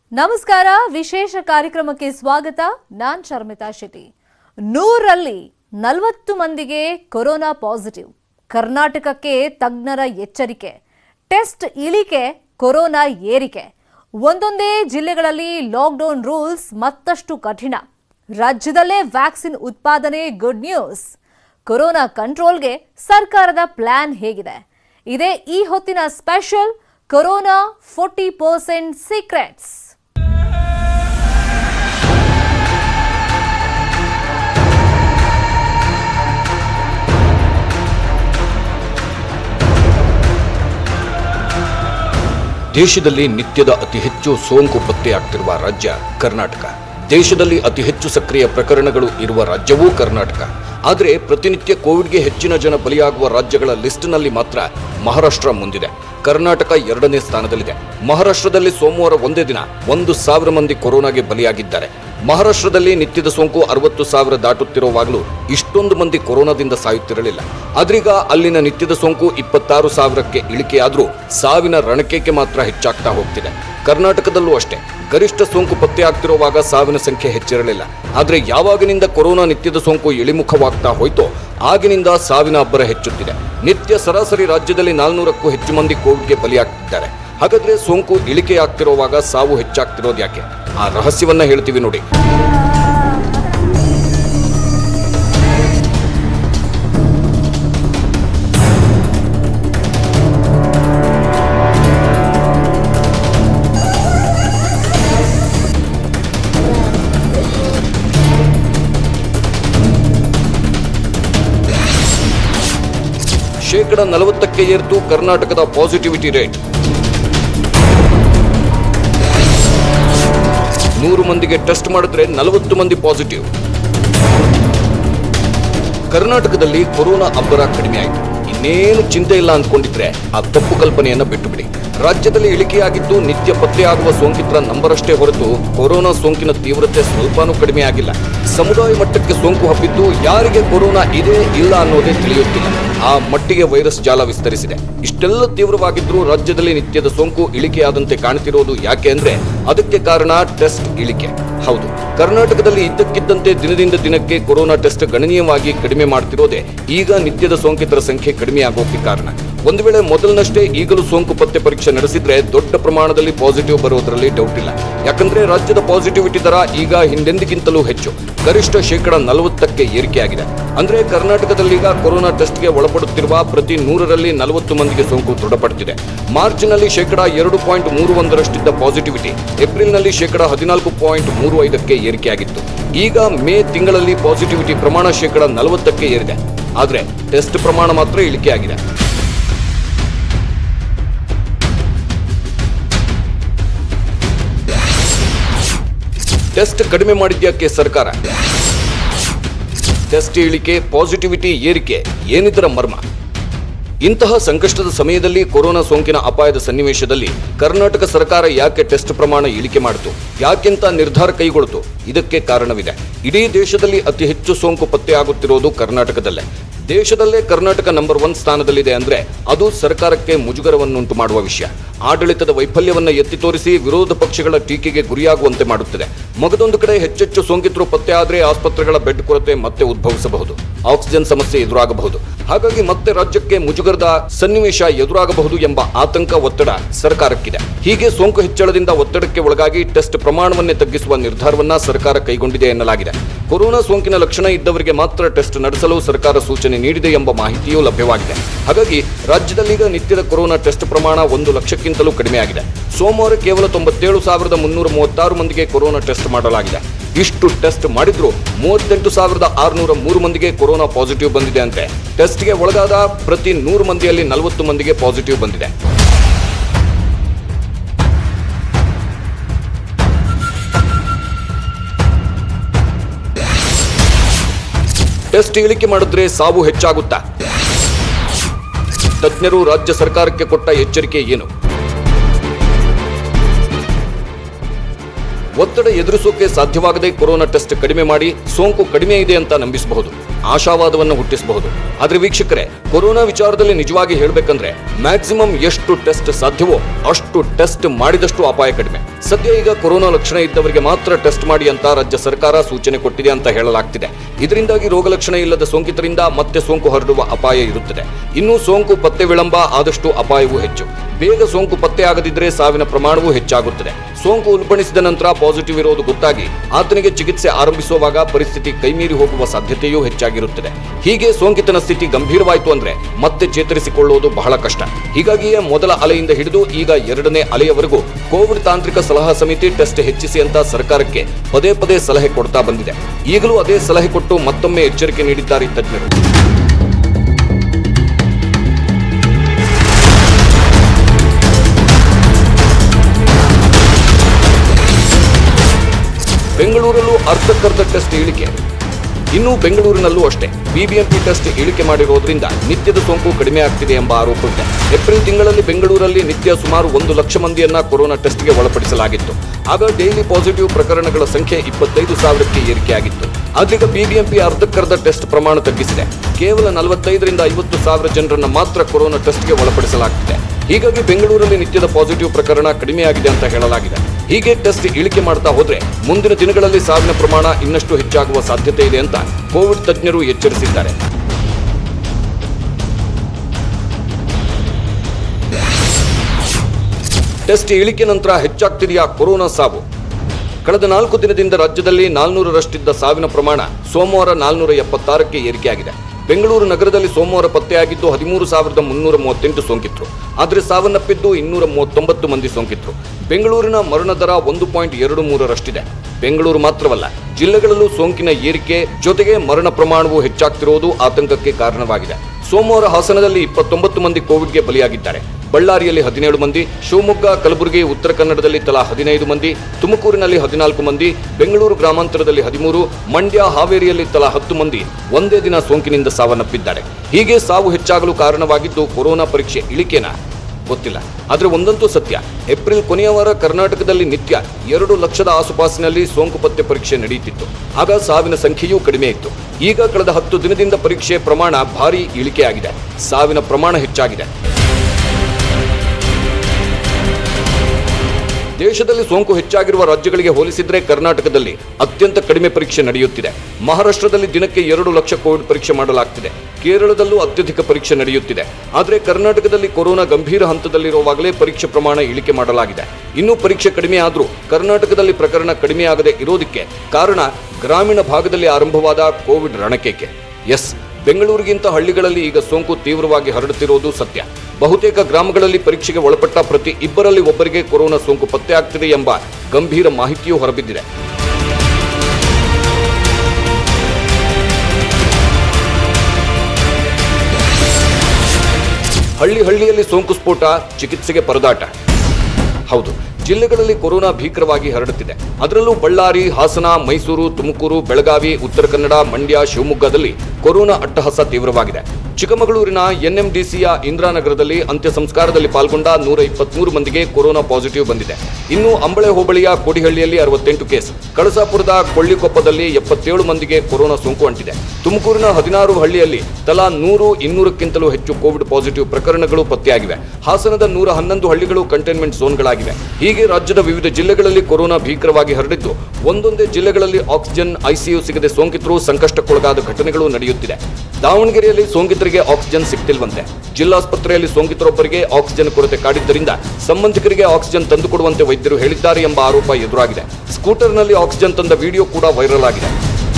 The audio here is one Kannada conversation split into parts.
ನಮಸ್ಕಾರ ವಿಶೇಷ ಕಾರ್ಯಕ್ರಮಕ್ಕೆ ಸ್ವಾಗತ ನಾನ್ ಶರ್ಮಿತಾ ಶೆಟ್ಟಿ ನೂರಲ್ಲಿ ನಲವತ್ತು ಮಂದಿಗೆ ಕೊರೋನಾ ಪಾಸಿಟಿವ್ ಕರ್ನಾಟಕಕ್ಕೆ ತಜ್ಞರ ಎಚ್ಚರಿಕೆ ಟೆಸ್ಟ್ ಇಳಿಕೆ ಕೊರೋನಾ ಏರಿಕೆ ಒಂದೊಂದೇ ಜಿಲ್ಲೆಗಳಲ್ಲಿ ಲಾಕ್ಡೌನ್ ರೂಲ್ಸ್ ಮತ್ತಷ್ಟು ಕಠಿಣ ರಾಜ್ಯದಲ್ಲೇ ವ್ಯಾಕ್ಸಿನ್ ಉತ್ಪಾದನೆ ಗುಡ್ ನ್ಯೂಸ್ ಕೊರೋನಾ ಕಂಟ್ರೋಲ್ಗೆ ಸರ್ಕಾರದ ಪ್ಲಾನ್ ಹೇಗಿದೆ ಇದೇ ಈ ಹೊತ್ತಿನ special corona forty percent secrets ದೇಶದಲ್ಲಿ ನಿತ್ಯದ ಅತಿ ಹೆಚ್ಚು ಸೋಂಕು ಪತ್ತೆಯಾಗ್ತಿರುವ ರಾಜ್ಯ ಕರ್ನಾಟಕ ದೇಶದಲ್ಲಿ ಅತಿ ಹೆಚ್ಚು ಸಕ್ರಿಯ ಪ್ರಕರಣಗಳು ಇರುವ ರಾಜ್ಯವೂ ಕರ್ನಾಟಕ ಆದರೆ ಪ್ರತಿನಿತ್ಯ ಕೋವಿಡ್ಗೆ ಹೆಚ್ಚಿನ ಜನ ಬಲಿಯಾಗುವ ರಾಜ್ಯಗಳ ಲಿಸ್ಟ್ನಲ್ಲಿ ಮಾತ್ರ ಮಹಾರಾಷ್ಟ್ರ ಮುಂದಿದೆ ಕರ್ನಾಟಕ ಎರಡನೇ ಸ್ಥಾನದಲ್ಲಿದೆ ಮಹಾರಾಷ್ಟ್ರದಲ್ಲಿ ಸೋಮವಾರ ಒಂದೇ ದಿನ ಒಂದು ಸಾವಿರ ಮಂದಿ ಕೊರೋನಾಗೆ ಬಲಿಯಾಗಿದ್ದಾರೆ ಮಹಾರಾಷ್ಟ್ರದಲ್ಲಿ ನಿತ್ಯದ ಸೋಂಕು ಅರವತ್ತು ಸಾವಿರ ದಾಟುತ್ತಿರುವಾಗಲೂ ಇಷ್ಟೊಂದು ಮಂದಿ ಕೊರೋನಾದಿಂದ ಸಾಯುತ್ತಿರಲಿಲ್ಲ ಆದ್ರೀಗ ಅಲ್ಲಿನ ನಿತ್ಯದ ಸೋಂಕು ಇಪ್ಪತ್ತಾರು ಸಾವಿರಕ್ಕೆ ಇಳಿಕೆಯಾದರೂ ಸಾವಿನ ರಣಕೇಕೆ ಮಾತ್ರ ಹೆಚ್ಚಾಗ್ತಾ ಹೋಗ್ತಿದೆ ಕರ್ನಾಟಕದಲ್ಲೂ ಅಷ್ಟೇ ಗರಿಷ್ಠ ಸೋಂಕು ಪತ್ತೆಯಾಗ್ತಿರುವಾಗ ಸಾವಿನ ಸಂಖ್ಯೆ ಹೆಚ್ಚಿರಲಿಲ್ಲ ಆದರೆ ಯಾವಾಗಿನಿಂದ ಕೊರೋನಾ ನಿತ್ಯದ ಸೋಂಕು ಇಳಿಮುಖವಾಗ್ತಾ ಹೋಯ್ತೋ ಆಗಿನಿಂದ ಸಾವಿನ ಅಬ್ಬರ ಹೆಚ್ಚುತ್ತಿದೆ ನಿತ್ಯ ಸರಾಸರಿ ರಾಜ್ಯದಲ್ಲಿ ನಾಲ್ನೂರಕ್ಕೂ ಹೆಚ್ಚು ಮಂದಿ ಕೋವಿಡ್ಗೆ ಬಲಿಯಾಗ್ತಿದ್ದಾರೆ ಹಾಗಾದ್ರೆ ಸೋಂಕು ಇಳಿಕೆಯಾಗ್ತಿರುವಾಗ ಸಾವು ಹೆಚ್ಚಾಗ್ತಿರೋದು ಯಾಕೆ ಆ ರಹಸ್ಯವನ್ನ ಹೇಳ್ತೀವಿ ನೋಡಿ ಶೇಕಡ ನಲವತ್ತಕ್ಕೆ ಏರ್ತು ಕರ್ನಾಟಕದ ಪಾಸಿಟಿವಿಟಿ ರೇಟ್ ನೂರು ಮಂದಿಗೆ ಟೆಸ್ಟ್ ಮಾಡಿದ್ರೆ ನಲವತ್ತು ಮಂದಿ ಪಾಸಿಟಿವ್ ಕರ್ನಾಟಕದಲ್ಲಿ ಕೊರೋನಾ ಅಬ್ಬರ ಕಡಿಮೆ ಆಯಿತು ಇನ್ನೇನು ಚಿಂತೆ ಇಲ್ಲ ಅಂದ್ಕೊಂಡಿದ್ರೆ ಆ ತಪ್ಪು ಕಲ್ಪನೆಯನ್ನ ಬಿಟ್ಟು ಬಿಡಿ ರಾಜ್ಯದಲ್ಲಿ ಇಳಿಕೆಯಾಗಿದ್ದು ನಿತ್ಯ ಪತ್ತೆಯಾಗುವ ಸೋಂಕಿತರ ನಂಬರ್ ಅಷ್ಟೇ ಹೊರತು ಕೊರೋನಾ ಸೋಂಕಿನ ತೀವ್ರತೆ ಸ್ವಲ್ಪನೂ ಕಡಿಮೆ ಆಗಿಲ್ಲ ಸಮುದಾಯ ಮಟ್ಟಕ್ಕೆ ಸೋಂಕು ಹಬ್ಬಿದ್ದು ಯಾರಿಗೆ ಕೊರೋನಾ ಇದೆ ಇಲ್ಲ ಅನ್ನೋದೇ ತಿಳಿಯುತ್ತಿಲ್ಲ ಆ ಮಟ್ಟಿಗೆ ವೈರಸ್ ಜಾಲ ವಿಸ್ತರಿಸಿದೆ ಇಷ್ಟೆಲ್ಲ ತೀವ್ರವಾಗಿದ್ರೂ ರಾಜ್ಯದಲ್ಲಿ ನಿತ್ಯದ ಸೋಂಕು ಇಳಿಕೆಯಾದಂತೆ ಕಾಣ್ತಿರೋದು ಯಾಕೆ ಅಂದ್ರೆ ಅದಕ್ಕೆ ಕಾರಣ ಟೆಸ್ಟ್ ಇಳಿಕೆ ಹೌದು ಕರ್ನಾಟಕದಲ್ಲಿ ಇದ್ದಕ್ಕಿದ್ದಂತೆ ದಿನದಿಂದ ದಿನಕ್ಕೆ ಕೊರೋನಾ ಟೆಸ್ಟ್ ಗಣನೀಯವಾಗಿ ಕಡಿಮೆ ಮಾಡ್ತಿರೋದೇ ಈಗ ನಿತ್ಯದ ಸೋಂಕಿತರ ಸಂಖ್ಯೆ ಕಡಿಮೆ ಆಗೋಕೆ ಕಾರಣ ಒಂದು ವೇಳೆ ಮೊದಲಿನಷ್ಟೇ ಈಗಲೂ ಸೋಂಕು ಪತ್ತೆ ಪರೀಕ್ಷೆ ನಡೆಸಿದ್ರೆ ದೊಡ್ಡ ಪ್ರಮಾಣದಲ್ಲಿ ಪಾಸಿಟಿವ್ ಬರೋದರಲ್ಲಿ ಡೌಟ್ ಇಲ್ಲ ಯಾಕಂದ್ರೆ ರಾಜ್ಯದ ಪಾಸಿಟಿವಿಟಿ ದರ ಈಗ ಹಿಂದೆಂದಿಗಿಂತಲೂ ಹೆಚ್ಚು ಗರಿಷ್ಠ ಶೇಕಡ ನಲವತ್ತಕ್ಕೆ ಏರಿಕೆಯಾಗಿದೆ ಅಂದ್ರೆ ಕರ್ನಾಟಕದಲ್ಲೀಗ ಕೊರೋನಾ ಟೆಸ್ಟ್ಗೆ ಒಳಪಡುತ್ತಿರುವ ಪ್ರತಿ ನೂರರಲ್ಲಿ ನಲವತ್ತು ಮಂದಿಗೆ ಸೋಂಕು ದೃಢಪಡುತ್ತಿದೆ ಮಾರ್ಚ್ನಲ್ಲಿ ಶೇಕಡ ಎರಡು ಪಾಯಿಂಟ್ ಮೂರು ಒಂದರಷ್ಟಿದ್ದ ಪಾಸಿಟಿವಿಟಿ ಏಪ್ರಿಲ್ನಲ್ಲಿ ಶೇಕಡ ಹದಿನಾಲ್ಕು ಪಾಯಿಂಟ್ ಮೂರು ಐದಕ್ಕೆ ಏರಿಕೆಯಾಗಿತ್ತು ಈಗ ಮೇ ತಿಂಗಳಲ್ಲಿ ಪಾಸಿಟಿವಿಟಿ ಪ್ರಮಾಣ ಶೇಕಡ ನಲವತ್ತಕ್ಕೆ ಏರಿದೆ ಆದ್ರೆ ಟೆಸ್ಟ್ ಪ್ರಮಾಣ ಮಾತ್ರ ಇಳಿಕೆಯಾಗಿದೆ ಟೆಸ್ಟ್ ಕಡಿಮೆ ಮಾಡಿದ್ಯಾಕೆ ಸರ್ಕಾರ ಟೆಸ್ಟ್ ಇಳಿಕೆ ಪಾಸಿಟಿವಿಟಿ ಏರಿಕೆ ಏನಿದರ ಮರ್ಮ ಇಂತಹ ಸಂಕಷ್ಟದ ಸಮಯದಲ್ಲಿ ಕೊರೋನಾ ಸೋಂಕಿನ ಅಪಾಯದ ಸನ್ನಿವೇಶದಲ್ಲಿ ಕರ್ನಾಟಕ ಸರ್ಕಾರ ಯಾಕೆ ಟೆಸ್ಟ್ ಪ್ರಮಾಣ ಇಳಿಕೆ ಮಾಡಿತು ಯಾಕೆಂತ ನಿರ್ಧಾರ ಕೈಗೊಳ್ತು ಇದಕ್ಕೆ ಕಾರಣವಿದೆ ಇಡೀ ದೇಶದಲ್ಲಿ ಅತಿ ಹೆಚ್ಚು ಸೋಂಕು ಪತ್ತೆಯಾಗುತ್ತಿರೋದು ಕರ್ನಾಟಕದಲ್ಲೇ ದೇಶದಲ್ಲೇ ಕರ್ನಾಟಕ ನಂಬರ್ ಒನ್ ಸ್ಥಾನದಲ್ಲಿದೆ ಅಂದ್ರೆ ಅದು ಸರ್ಕಾರಕ್ಕೆ ಮುಜುಗರವನ್ನುಂಟು ಮಾಡುವ ವಿಷಯ ಆಡಳಿತದ ವೈಫಲ್ಯವನ್ನ ಎತ್ತಿ ತೋರಿಸಿ ವಿರೋಧ ಪಕ್ಷಗಳ ಟೀಕೆಗೆ ಗುರಿಯಾಗುವಂತೆ ಮಾಡುತ್ತದೆ ಮಗದೊಂದು ಕಡೆ ಹೆಚ್ಚೆಚ್ಚು ಸೋಂಕಿತರು ಪತ್ತೆ ಆದರೆ ಆಸ್ಪತ್ರೆಗಳ ಬೆಡ್ ಕೊರತೆ ಮತ್ತೆ ಉದ್ಭವಿಸಬಹುದು ಆಕ್ಸಿಜನ್ ಸಮಸ್ಯೆ ಎದುರಾಗಬಹುದು ಹಾಗಾಗಿ ಮತ್ತೆ ರಾಜ್ಯಕ್ಕೆ ಮುಜುಗರದ ಸನ್ನಿವೇಶ ಎದುರಾಗಬಹುದು ಎಂಬ ಆತಂಕ ಒತ್ತಡ ಸರ್ಕಾರಕ್ಕಿದೆ ಹೀಗೆ ಸೋಂಕು ಹೆಚ್ಚಳದಿಂದ ಒತ್ತಡಕ್ಕೆ ಒಳಗಾಗಿ ಟೆಸ್ಟ್ ಪ್ರಮಾಣವನ್ನೇ ತಗ್ಗಿಸುವ ನಿರ್ಧಾರವನ್ನ ಸರ್ಕಾರ ಕೈಗೊಂಡಿದೆ ಎನ್ನಲಾಗಿದೆ ಕೊರೋನಾ ಸೋಂಕಿನ ಲಕ್ಷಣ ಇದ್ದವರಿಗೆ ಮಾತ್ರ ಟೆಸ್ಟ್ ನಡೆಸಲು ಸರ್ಕಾರ ಸೂಚನೆ ನೀಡಿದೆ ಎಂಬ ಮಾಹಿತಿಯೂ ಲಭ್ಯವಾಗಿದೆ ಹಾಗಾಗಿ ರಾಜ್ಯದಲ್ಲೀಗ ನಿತ್ಯದ ಕೊರೋನಾ ಟೆಸ್ಟ್ ಪ್ರಮಾಣ ಒಂದು ಲಕ್ಷಕ್ಕಿಂತಲೂ ಕಡಿಮೆಯಾಗಿದೆ ಸೋಮವಾರ ಕೇವಲ ತೊಂಬತ್ತೇಳು ಸಾವಿರದ ಮುನ್ನೂರ ಮೂವತ್ತಾರು ಮಂದಿಗೆ ಕೊರೋನಾ ಟೆಸ್ಟ್ ಮಾಡಲಾಗಿದೆ ಇಷ್ಟು ಟೆಸ್ಟ್ ಮಾಡಿದ್ರು ಮೂವತ್ತೆಂಟು ಸಾವಿರದ ಆರುನೂರ ಮೂರು ಮಂದಿಗೆ ಕೊರೋನಾ ಪಾಸಿಟಿವ್ ಬಂದಿದೆ ಅಂತೆ ಟೆಸ್ಟ್ಗೆ ಒಳಗಾದ ಪ್ರತಿ ನೂರು ಮಂದಿಯಲ್ಲಿ ನಲವತ್ತು ಮಂದಿಗೆ ಪಾಸಿಟಿವ್ ಬಂದಿದೆ ಟೆಸ್ಟ್ ಇಳಿಕೆ ಮಾಡಿದ್ರೆ ಸಾವು ಹೆಚ್ಚಾಗುತ್ತಾ ತಜ್ಞರು ರಾಜ್ಯ ಸರ್ಕಾರಕ್ಕೆ ಕೊಟ್ಟ ಎಚ್ಚರಿಕೆ ಏನು ಒತ್ತಡ ಎದುರಿಸೋಕೆ ಸಾಧ್ಯವಾಗದೆ ಕೊರೋನಾ ಟೆಸ್ಟ್ ಕಡಿಮೆ ಮಾಡಿ ಸೋಂಕು ಕಡಿಮೆ ಇದೆ ಅಂತ ನಂಬಿಸಬಹುದು ಆಶಾವಾದವನ್ನು ಹುಟ್ಟಿಸಬಹುದು ಆದ್ರೆ ವೀಕ್ಷಕರೇ ಕೊರೋನಾ ವಿಚಾರದಲ್ಲಿ ನಿಜವಾಗಿ ಹೇಳಬೇಕಂದ್ರೆ ಮ್ಯಾಕ್ಸಿಮಮ್ ಎಷ್ಟು ಟೆಸ್ಟ್ ಸಾಧ್ಯವೋ ಅಷ್ಟು ಟೆಸ್ಟ್ ಮಾಡಿದಷ್ಟು ಅಪಾಯ ಕಡಿಮೆ ಸದ್ಯ ಈಗ ಕೊರೋನಾ ಲಕ್ಷಣ ಇದ್ದವರಿಗೆ ಮಾತ್ರ ಟೆಸ್ಟ್ ಮಾಡಿ ಅಂತ ರಾಜ್ಯ ಸರ್ಕಾರ ಸೂಚನೆ ಕೊಟ್ಟಿದೆ ಅಂತ ಹೇಳಲಾಗ್ತಿದೆ ಇದರಿಂದಾಗಿ ರೋಗ ಲಕ್ಷಣ ಇಲ್ಲದ ಸೋಂಕಿತರಿಂದ ಮತ್ತೆ ಸೋಂಕು ಹರಡುವ ಅಪಾಯ ಇರುತ್ತದೆ ಇನ್ನು ಸೋಂಕು ಪತ್ತೆ ವಿಳಂಬ ಆದಷ್ಟು ಅಪಾಯವೂ ಹೆಚ್ಚು ಬೇಗ ಸೋಂಕು ಪತ್ತೆ ಆಗದಿದ್ರೆ ಸಾವಿನ ಪ್ರಮಾಣವೂ ಹೆಚ್ಚಾಗುತ್ತದೆ ಸೋಂಕು ಉಲ್ಬಣಿಸಿದ ನಂತರ ಪಾಸಿಟಿವ್ ಇರೋದು ಗೊತ್ತಾಗಿ ಆತನಿಗೆ ಚಿಕಿತ್ಸೆ ಆರಂಭಿಸುವಾಗ ಪರಿಸ್ಥಿತಿ ಕೈಮೀರಿ ಹೋಗುವ ಸಾಧ್ಯತೆಯೂ ಹೆಚ್ಚಾಗಿರುತ್ತದೆ ಹೀಗೆ ಸೋಂಕಿತನ ಸ್ಥಿತಿ ಗಂಭೀರವಾಯಿತು ಅಂದ್ರೆ ಮತ್ತೆ ಚೇತರಿಸಿಕೊಳ್ಳುವುದು ಬಹಳ ಕಷ್ಟ ಹೀಗಾಗಿಯೇ ಮೊದಲ ಅಲೆಯಿಂದ ಹಿಡಿದು ಈಗ ಎರಡನೇ ಅಲೆಯವರೆಗೂ ಕೋವಿಡ್ ತಾಂತ್ರಿಕ ಸಲಹಾ ಸಮಿತಿ ಟೆಸ್ಟ್ ಹೆಚ್ಚಿಸಿ ಅಂತ ಸರ್ಕಾರಕ್ಕೆ ಪದೇ ಪದೇ ಸಲಹೆ ಕೊಡ್ತಾ ಬಂದಿದೆ ಈಗಲೂ ಅದೇ ಸಲಹೆ ಕೊಟ್ಟು ಮತ್ತೊಮ್ಮೆ ಎಚ್ಚರಿಕೆ ನೀಡಿದ್ದಾರೆ ತಜ್ಞರು ಬೆಂಗಳೂರಲ್ಲೂ ಅರ್ಧಕ್ಕರ್ಧ ಟೆಸ್ಟ್ ಇಳಿಕೆ ಇನ್ನು ಬೆಂಗಳೂರಿನಲ್ಲೂ ಅಷ್ಟೇ ಬಿಬಿಎಂಪಿ ಟೆಸ್ಟ್ ಇಳಿಕೆ ಮಾಡಿರೋದ್ರಿಂದ ನಿತ್ಯದ ಸೋಂಕು ಕಡಿಮೆ ಆಗ್ತಿದೆ ಎಂಬ ಆರೋಪವಿದೆ ಏಪ್ರಿಲ್ ತಿಂಗಳಲ್ಲಿ ಬೆಂಗಳೂರಲ್ಲಿ ನಿತ್ಯ ಸುಮಾರು ಒಂದು ಲಕ್ಷ ಮಂದಿಯನ್ನ ಕೊರೋನಾ ಟೆಸ್ಟ್ಗೆ ಒಳಪಡಿಸಲಾಗಿತ್ತು ಆಗ ಡೈಲಿ ಪಾಸಿಟಿವ್ ಪ್ರಕರಣಗಳ ಸಂಖ್ಯೆ ಇಪ್ಪತ್ತೈದು ಸಾವಿರಕ್ಕೆ ಏರಿಕೆಯಾಗಿತ್ತು ಆದ್ರೀಗ ಬಿಬಿಎಂಪಿ ಅರ್ಧಕ್ಕರ್ಧ ಟೆಸ್ಟ್ ಪ್ರಮಾಣ ತಗ್ಗಿಸಿದೆ ಕೇವಲ ನಲವತ್ತೈದರಿಂದ ಐವತ್ತು ಸಾವಿರ ಜನರನ್ನ ಮಾತ್ರ ಕೊರೋನಾ ಟೆಸ್ಟ್ಗೆ ಒಳಪಡಿಸಲಾಗ್ತಿದೆ ಹೀಗಾಗಿ ಬೆಂಗಳೂರಲ್ಲಿ ನಿತ್ಯದ ಪಾಸಿಟಿವ್ ಪ್ರಕರಣ ಕಡಿಮೆಯಾಗಿದೆ ಅಂತ ಹೇಳಲಾಗಿದೆ ಹೀಗೆ ಟೆಸ್ಟ್ ಇಳಿಕೆ ಮಾಡ್ತಾ ಹೋದ್ರೆ ಮುಂದಿನ ದಿನಗಳಲ್ಲಿ ಸಾವಿನ ಪ್ರಮಾಣ ಇನ್ನಷ್ಟು ಹೆಚ್ಚಾಗುವ ಸಾಧ್ಯತೆ ಇದೆ ಅಂತ ಕೋವಿಡ್ ತಜ್ಞರು ಎಚ್ಚರಿಸಿದ್ದಾರೆ ಟೆಸ್ಟ್ ಇಳಿಕೆ ನಂತರ ಹೆಚ್ಚಾಗ್ತಿದೆಯಾ ಕೊರೋನಾ ಸಾವು ಕಳೆದ ನಾಲ್ಕು ದಿನದಿಂದ ರಾಜ್ಯದಲ್ಲಿ ನಾಲ್ನೂರರಷ್ಟಿದ್ದ ಸಾವಿನ ಪ್ರಮಾಣ ಸೋಮವಾರ ನಾಲ್ನೂರ ಎಪ್ಪತ್ತಾರಕ್ಕೆ ಏರಿಕೆಯಾಗಿದೆ ಬೆಂಗಳೂರು ನಗರದಲ್ಲಿ ಸೋಮವಾರ ಪತ್ತೆಯಾಗಿದ್ದು ಹದಿಮೂರು ಸಾವಿರದ ಮುನ್ನೂರ ಮೂವತ್ತೆಂಟು ಸೋಂಕಿತರು ಆದರೆ ಸಾವನ್ನಪ್ಪಿದ್ದು ಇನ್ನೂರ ಮೂವತ್ತೊಂಬತ್ತು ಮಂದಿ ಸೋಂಕಿತರು ಬೆಂಗಳೂರಿನ ಮರಣ ದರ ಒಂದು ಪಾಯಿಂಟ್ ಎರಡು ಮೂರರಷ್ಟಿದೆ ಬೆಂಗಳೂರು ಮಾತ್ರವಲ್ಲ ಜಿಲ್ಲೆಗಳಲ್ಲೂ ಸೋಂಕಿನ ಏರಿಕೆ ಜೊತೆಗೆ ಮರಣ ಪ್ರಮಾಣವು ಹೆಚ್ಚಾಗ್ತಿರುವುದು ಆತಂಕಕ್ಕೆ ಕಾರಣವಾಗಿದೆ ಸೋಮವಾರ ಹಾಸನದಲ್ಲಿ ಇಪ್ಪತ್ತೊಂಬತ್ತು ಮಂದಿ ಕೋವಿಡ್ಗೆ ಬಲಿಯಾಗಿದ್ದಾರೆ ಬಳ್ಳಾರಿಯಲ್ಲಿ ಹದಿನೇಳು ಮಂದಿ ಶಿವಮೊಗ್ಗ ಕಲಬುರಗಿ ಉತ್ತರ ಕನ್ನಡದಲ್ಲಿ ತಲಾ ಹದಿನೈದು ಮಂದಿ ತುಮಕೂರಿನಲ್ಲಿ ಹದಿನಾಲ್ಕು ಮಂದಿ ಬೆಂಗಳೂರು ಗ್ರಾಮಾಂತರದಲ್ಲಿ ಹದಿಮೂರು ಮಂಡ್ಯ ಹಾವೇರಿಯಲ್ಲಿ ತಲಾ ಹತ್ತು ಮಂದಿ ಒಂದೇ ದಿನ ಸೋಂಕಿನಿಂದ ಸಾವನ್ನಪ್ಪಿದ್ದಾರೆ ಹೀಗೆ ಸಾವು ಹೆಚ್ಚಾಗಲು ಕಾರಣವಾಗಿದ್ದು ಕೊರೋನಾ ಪರೀಕ್ಷೆ ಇಳಿಕೆನ ಗೊತ್ತಿಲ್ಲ ಆದ್ರೆ ಒಂದಂತೂ ಸತ್ಯ ಏಪ್ರಿಲ್ ಕೊನೆಯ ವಾರ ಕರ್ನಾಟಕದಲ್ಲಿ ನಿತ್ಯ ಎರಡು ಲಕ್ಷದ ಆಸುಪಾಸಿನಲ್ಲಿ ಸೋಂಕು ಪತ್ತೆ ಪರೀಕ್ಷೆ ನಡೆಯುತ್ತಿತ್ತು ಆಗ ಸಾವಿನ ಸಂಖ್ಯೆಯೂ ಕಡಿಮೆ ಇತ್ತು ಈಗ ಕಳೆದ ಹತ್ತು ದಿನದಿಂದ ಪರೀಕ್ಷೆ ಪ್ರಮಾಣ ಭಾರಿ ಇಳಿಕೆಯಾಗಿದೆ ಸಾವಿನ ಪ್ರಮಾಣ ಹೆಚ್ಚಾಗಿದೆ ದೇಶದಲ್ಲಿ ಸೋಂಕು ಹೆಚ್ಚಾಗಿರುವ ರಾಜ್ಯಗಳಿಗೆ ಹೋಲಿಸಿದ್ರೆ ಕರ್ನಾಟಕದಲ್ಲಿ ಅತ್ಯಂತ ಕಡಿಮೆ ಪರೀಕ್ಷೆ ನಡೆಯುತ್ತಿದೆ ಮಹಾರಾಷ್ಟ್ರದಲ್ಲಿ ದಿನಕ್ಕೆ ಎರಡು ಲಕ್ಷ ಕೋವಿಡ್ ಪರೀಕ್ಷೆ ಮಾಡಲಾಗ್ತಿದೆ ಕೇರಳದಲ್ಲೂ ಅತ್ಯಧಿಕ ಪರೀಕ್ಷೆ ನಡೆಯುತ್ತಿದೆ ಆದರೆ ಕರ್ನಾಟಕದಲ್ಲಿ ಕೊರೋನಾ ಗಂಭೀರ ಹಂತದಲ್ಲಿರುವಾಗಲೇ ಪರೀಕ್ಷೆ ಪ್ರಮಾಣ ಇಳಿಕೆ ಮಾಡಲಾಗಿದೆ ಇನ್ನೂ ಪರೀಕ್ಷೆ ಕಡಿಮೆ ಆದರೂ ಕರ್ನಾಟಕದಲ್ಲಿ ಪ್ರಕರಣ ಕಡಿಮೆಯಾಗದೆ ಇರೋದಕ್ಕೆ ಕಾರಣ ಗ್ರಾಮೀಣ ಭಾಗದಲ್ಲಿ ಆರಂಭವಾದ ಕೋವಿಡ್ ರಣಕೇಕೆ ಎಸ್ ಬೆಂಗಳೂರಿಗಿಂತ ಹಳ್ಳಿಗಳಲ್ಲಿ ಈಗ ಸೋಂಕು ತೀವ್ರವಾಗಿ ಹರಡುತ್ತಿರುವುದು ಸತ್ಯ ಬಹುತೇಕ ಗ್ರಾಮಗಳಲ್ಲಿ ಪರೀಕ್ಷೆಗೆ ಒಳಪಟ್ಟ ಪ್ರತಿ ಇಬ್ಬರಲ್ಲಿ ಒಬ್ಬರಿಗೆ ಕೊರೋನಾ ಸೋಂಕು ಪತ್ತೆಯಾಗ್ತಿದೆ ಎಂಬ ಗಂಭೀರ ಮಾಹಿತಿಯೂ ಹೊರಬಿದ್ದಿದೆ ಹಳ್ಳಿ ಹಳ್ಳಿಯಲ್ಲಿ ಸೋಂಕು ಸ್ಫೋಟ ಚಿಕಿತ್ಸೆಗೆ ಪರದಾಟ ಹೌದು ಜಿಲ್ಲೆಗಳಲ್ಲಿ ಕೊರೋನಾ ಭೀಕರವಾಗಿ ಹರಡುತ್ತಿದೆ ಅದರಲ್ಲೂ ಬಳ್ಳಾರಿ ಹಾಸನ ಮೈಸೂರು ತುಮಕೂರು ಬೆಳಗಾವಿ ಉತ್ತರ ಕನ್ನಡ ಮಂಡ್ಯ ಶಿವಮೊಗ್ಗದಲ್ಲಿ ಕೊರೋನಾ ಅಟ್ಟಹಾಸ ತೀವ್ರವಾಗಿದೆ ಚಿಕ್ಕಮಗಳೂರಿನ ಎನ್ಎಂಡಿಸಿಯ ಇಂದಿರಾನಗರದಲ್ಲಿ ಅಂತ್ಯ ಸಂಸ್ಕಾರದಲ್ಲಿ ಪಾಲ್ಗೊಂಡ ನೂರ ಇಪ್ಪತ್ಮೂರು ಮಂದಿಗೆ ಕೊರೋನಾ ಪಾಸಿಟಿವ್ ಬಂದಿದೆ ಇನ್ನು ಅಂಬಳೆ ಹೋಬಳಿಯ ಕೋಡಿಹಳ್ಳಿಯಲ್ಲಿ ಅರವತ್ತೆಂಟು ಕೇಸ್ ಕಳಸಾಪುರದ ಕೊಳ್ಳಿಕೊಪ್ಪದಲ್ಲಿ ಎಪ್ಪತ್ತೇಳು ಮಂದಿಗೆ ಕೊರೋನಾ ಸೋಂಕು ಅಂಟಿದೆ ತುಮಕೂರಿನ ಹದಿನಾರು ಹಳ್ಳಿಯಲ್ಲಿ ತಲಾ ನೂರು ಇನ್ನೂರಕ್ಕಿಂತಲೂ ಹೆಚ್ಚು ಕೋವಿಡ್ ಪಾಸಿಟಿವ್ ಪ್ರಕರಣಗಳು ಪತ್ತೆಯಾಗಿವೆ ಹಾಸನದ ನೂರ ಹನ್ನೊಂದು ಹಳ್ಳಿಗಳು ಕಂಟೈನ್ಮೆಂಟ್ ಝೋನ್ಗಳಾಗಿವೆ ಹೀಗೆ ರಾಜ್ಯದ ವಿವಿಧ ಜಿಲ್ಲೆಗಳಲ್ಲಿ ಕೊರೋನಾ ಭೀಕರವಾಗಿ ಹರಡಿದ್ದು ಒಂದೊಂದೇ ಜಿಲ್ಲೆಗಳಲ್ಲಿ ಆಕ್ಸಿಜನ್ ಐಸಿಯು ಸಿಗದೆ ಸೋಂಕಿತರು ಸಂಕಷ್ಟಕ್ಕೊಳಗಾದ ಘಟನೆಗಳು ನಡೆಯುತ್ತಿದೆ ದಾವಣಗೆರೆಯಲ್ಲಿ ಸೋಂಕಿತರಿಗೆ ಆಕ್ಸಿಜನ್ ಸಿಗ್ತಿಲ್ವಂತೆ ಜಿಲ್ಲಾಸ್ಪತ್ರೆಯಲ್ಲಿ ಸೋಂಕಿತರೊಬ್ಬರಿಗೆ ಆಕ್ಸಿಜನ್ ಕೊರತೆ ಕಾಡಿದ್ದರಿಂದ ಸಂಬಂಧಿಕರಿಗೆ ಆಕ್ಸಿಜನ್ ತಂದುಕೊಡುವಂತೆ ವೈದ್ಯರು ಹೇಳಿದ್ದಾರೆ ಎಂಬ ಆರೋಪ ಎದುರಾಗಿದೆ ಸ್ಕೂಟರ್ನಲ್ಲಿ ಆಕ್ಸಿಜನ್ ತಂದ ವಿಡಿಯೋ ಕೂಡ ವೈರಲ್ ಆಗಿದೆ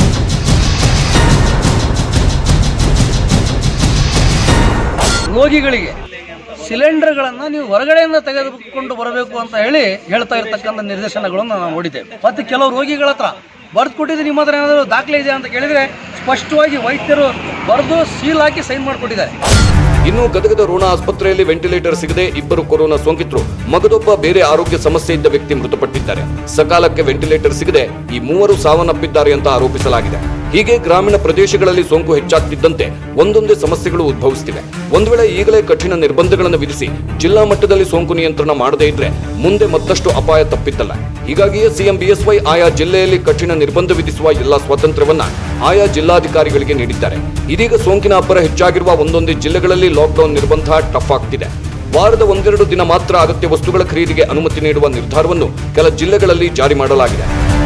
ರೋಗಿಗಳಿಗೆ ಸಿಲಿಂಡರ್ಗಳನ್ನು ನೀವು ಹೊರಗಡೆಯಿಂದ ತೆಗೆದುಕೊಂಡು ಬರಬೇಕು ಅಂತ ಹೇಳಿ ಹೇಳ್ತಾ ಇರ್ತಕ್ಕಂಥ ನಿರ್ದೇಶನಗಳನ್ನು ನಾವು ನೋಡಿದ್ದೇವೆ ಮತ್ತು ಕೆಲವು ರೋಗಿಗಳ ಹತ್ರ ಬರೆದು ಕೊಟ್ಟಿದ್ದು ನಿಮ್ಮ ಹತ್ರ ಏನಾದರೂ ದಾಖಲೆ ಇದೆ ಅಂತ ಕೇಳಿದರೆ ಸ್ಪಷ್ಟವಾಗಿ ವೈದ್ಯರು ಬರೆದು ಸೀಲ್ ಹಾಕಿ ಸೈನ್ ಮಾಡಿಕೊಟ್ಟಿದ್ದಾರೆ ಇನ್ನು ಗದಗದ ರೋಣ ಆಸ್ಪತ್ರೆಯಲ್ಲಿ ವೆಂಟಿಲೇಟರ್ ಸಿಗದೆ ಇಬ್ಬರು ಕೊರೋನಾ ಸೋಂಕಿತರು ಮಗದೊಬ್ಬ ಬೇರೆ ಆರೋಗ್ಯ ಸಮಸ್ಯೆ ಇದ್ದ ವ್ಯಕ್ತಿ ಮೃತಪಟ್ಟಿದ್ದಾರೆ ಸಕಾಲಕ್ಕೆ ವೆಂಟಿಲೇಟರ್ ಸಿಗದೆ ಈ ಮೂವರು ಸಾವನ್ನಪ್ಪಿದ್ದಾರೆ ಅಂತ ಆರೋಪಿಸಲಾಗಿದೆ ಹೀಗೆ ಗ್ರಾಮೀಣ ಪ್ರದೇಶಗಳಲ್ಲಿ ಸೋಂಕು ಹೆಚ್ಚಾಗ್ತಿದ್ದಂತೆ ಒಂದೊಂದೇ ಸಮಸ್ಯೆಗಳು ಉದ್ಭವಿಸುತ್ತಿವೆ ಒಂದು ವೇಳೆ ಈಗಲೇ ಕಠಿಣ ನಿರ್ಬಂಧಗಳನ್ನು ವಿಧಿಸಿ ಜಿಲ್ಲಾ ಮಟ್ಟದಲ್ಲಿ ಸೋಂಕು ನಿಯಂತ್ರಣ ಮಾಡದೇ ಇದ್ರೆ ಮುಂದೆ ಮತ್ತಷ್ಟು ಅಪಾಯ ತಪ್ಪಿದ್ದಲ್ಲ ಹೀಗಾಗಿಯೇ ಸಿಎಂ ಬಿಎಸ್ವೈ ಆಯಾ ಜಿಲ್ಲೆಯಲ್ಲಿ ಕಠಿಣ ನಿರ್ಬಂಧ ವಿಧಿಸುವ ಎಲ್ಲಾ ಸ್ವಾತಂತ್ರ್ಯವನ್ನ ಆಯಾ ಜಿಲ್ಲಾಧಿಕಾರಿಗಳಿಗೆ ನೀಡಿದ್ದಾರೆ ಇದೀಗ ಸೋಂಕಿನ ಅಬ್ಬರ ಹೆಚ್ಚಾಗಿರುವ ಒಂದೊಂದೇ ಜಿಲ್ಲೆಗಳಲ್ಲಿ ಲಾಕ್ಡೌನ್ ನಿರ್ಬಂಧ ಟಫ್ ಆಗ್ತಿದೆ ವಾರದ ಒಂದೆರಡು ದಿನ ಮಾತ್ರ ಅಗತ್ಯ ವಸ್ತುಗಳ ಖರೀದಿಗೆ ಅನುಮತಿ ನೀಡುವ ನಿರ್ಧಾರವನ್ನು ಕೆಲ ಜಿಲ್ಲೆಗಳಲ್ಲಿ ಜಾರಿ ಮಾಡಲಾಗಿದೆ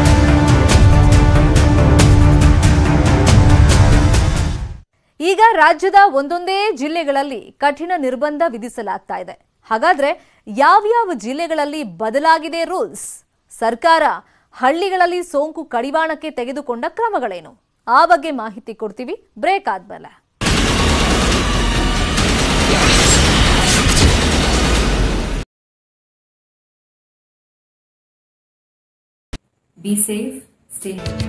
ಈಗ ರಾಜ್ಯದ ಒಂದೊಂದೇ ಜಿಲ್ಲೆಗಳಲ್ಲಿ ಕಠಿಣ ನಿರ್ಬಂಧ ವಿಧಿಸಲಾಗ್ತಾ ಇದೆ ಹಾಗಾದ್ರೆ ಯಾವ್ಯಾವ ಜಿಲ್ಲೆಗಳಲ್ಲಿ ಬದಲಾಗಿದೆ ರೂಲ್ಸ್ ಸರ್ಕಾರ ಹಳ್ಳಿಗಳಲ್ಲಿ ಸೋಂಕು ಕಡಿವಾಣಕ್ಕೆ ತೆಗೆದುಕೊಂಡ ಕ್ರಮಗಳೇನು ಆ ಬಗ್ಗೆ ಮಾಹಿತಿ ಕೊಡ್ತೀವಿ ಬ್ರೇಕ್ ಆದ್ಮೇಲೆ Be safe, stay healthy.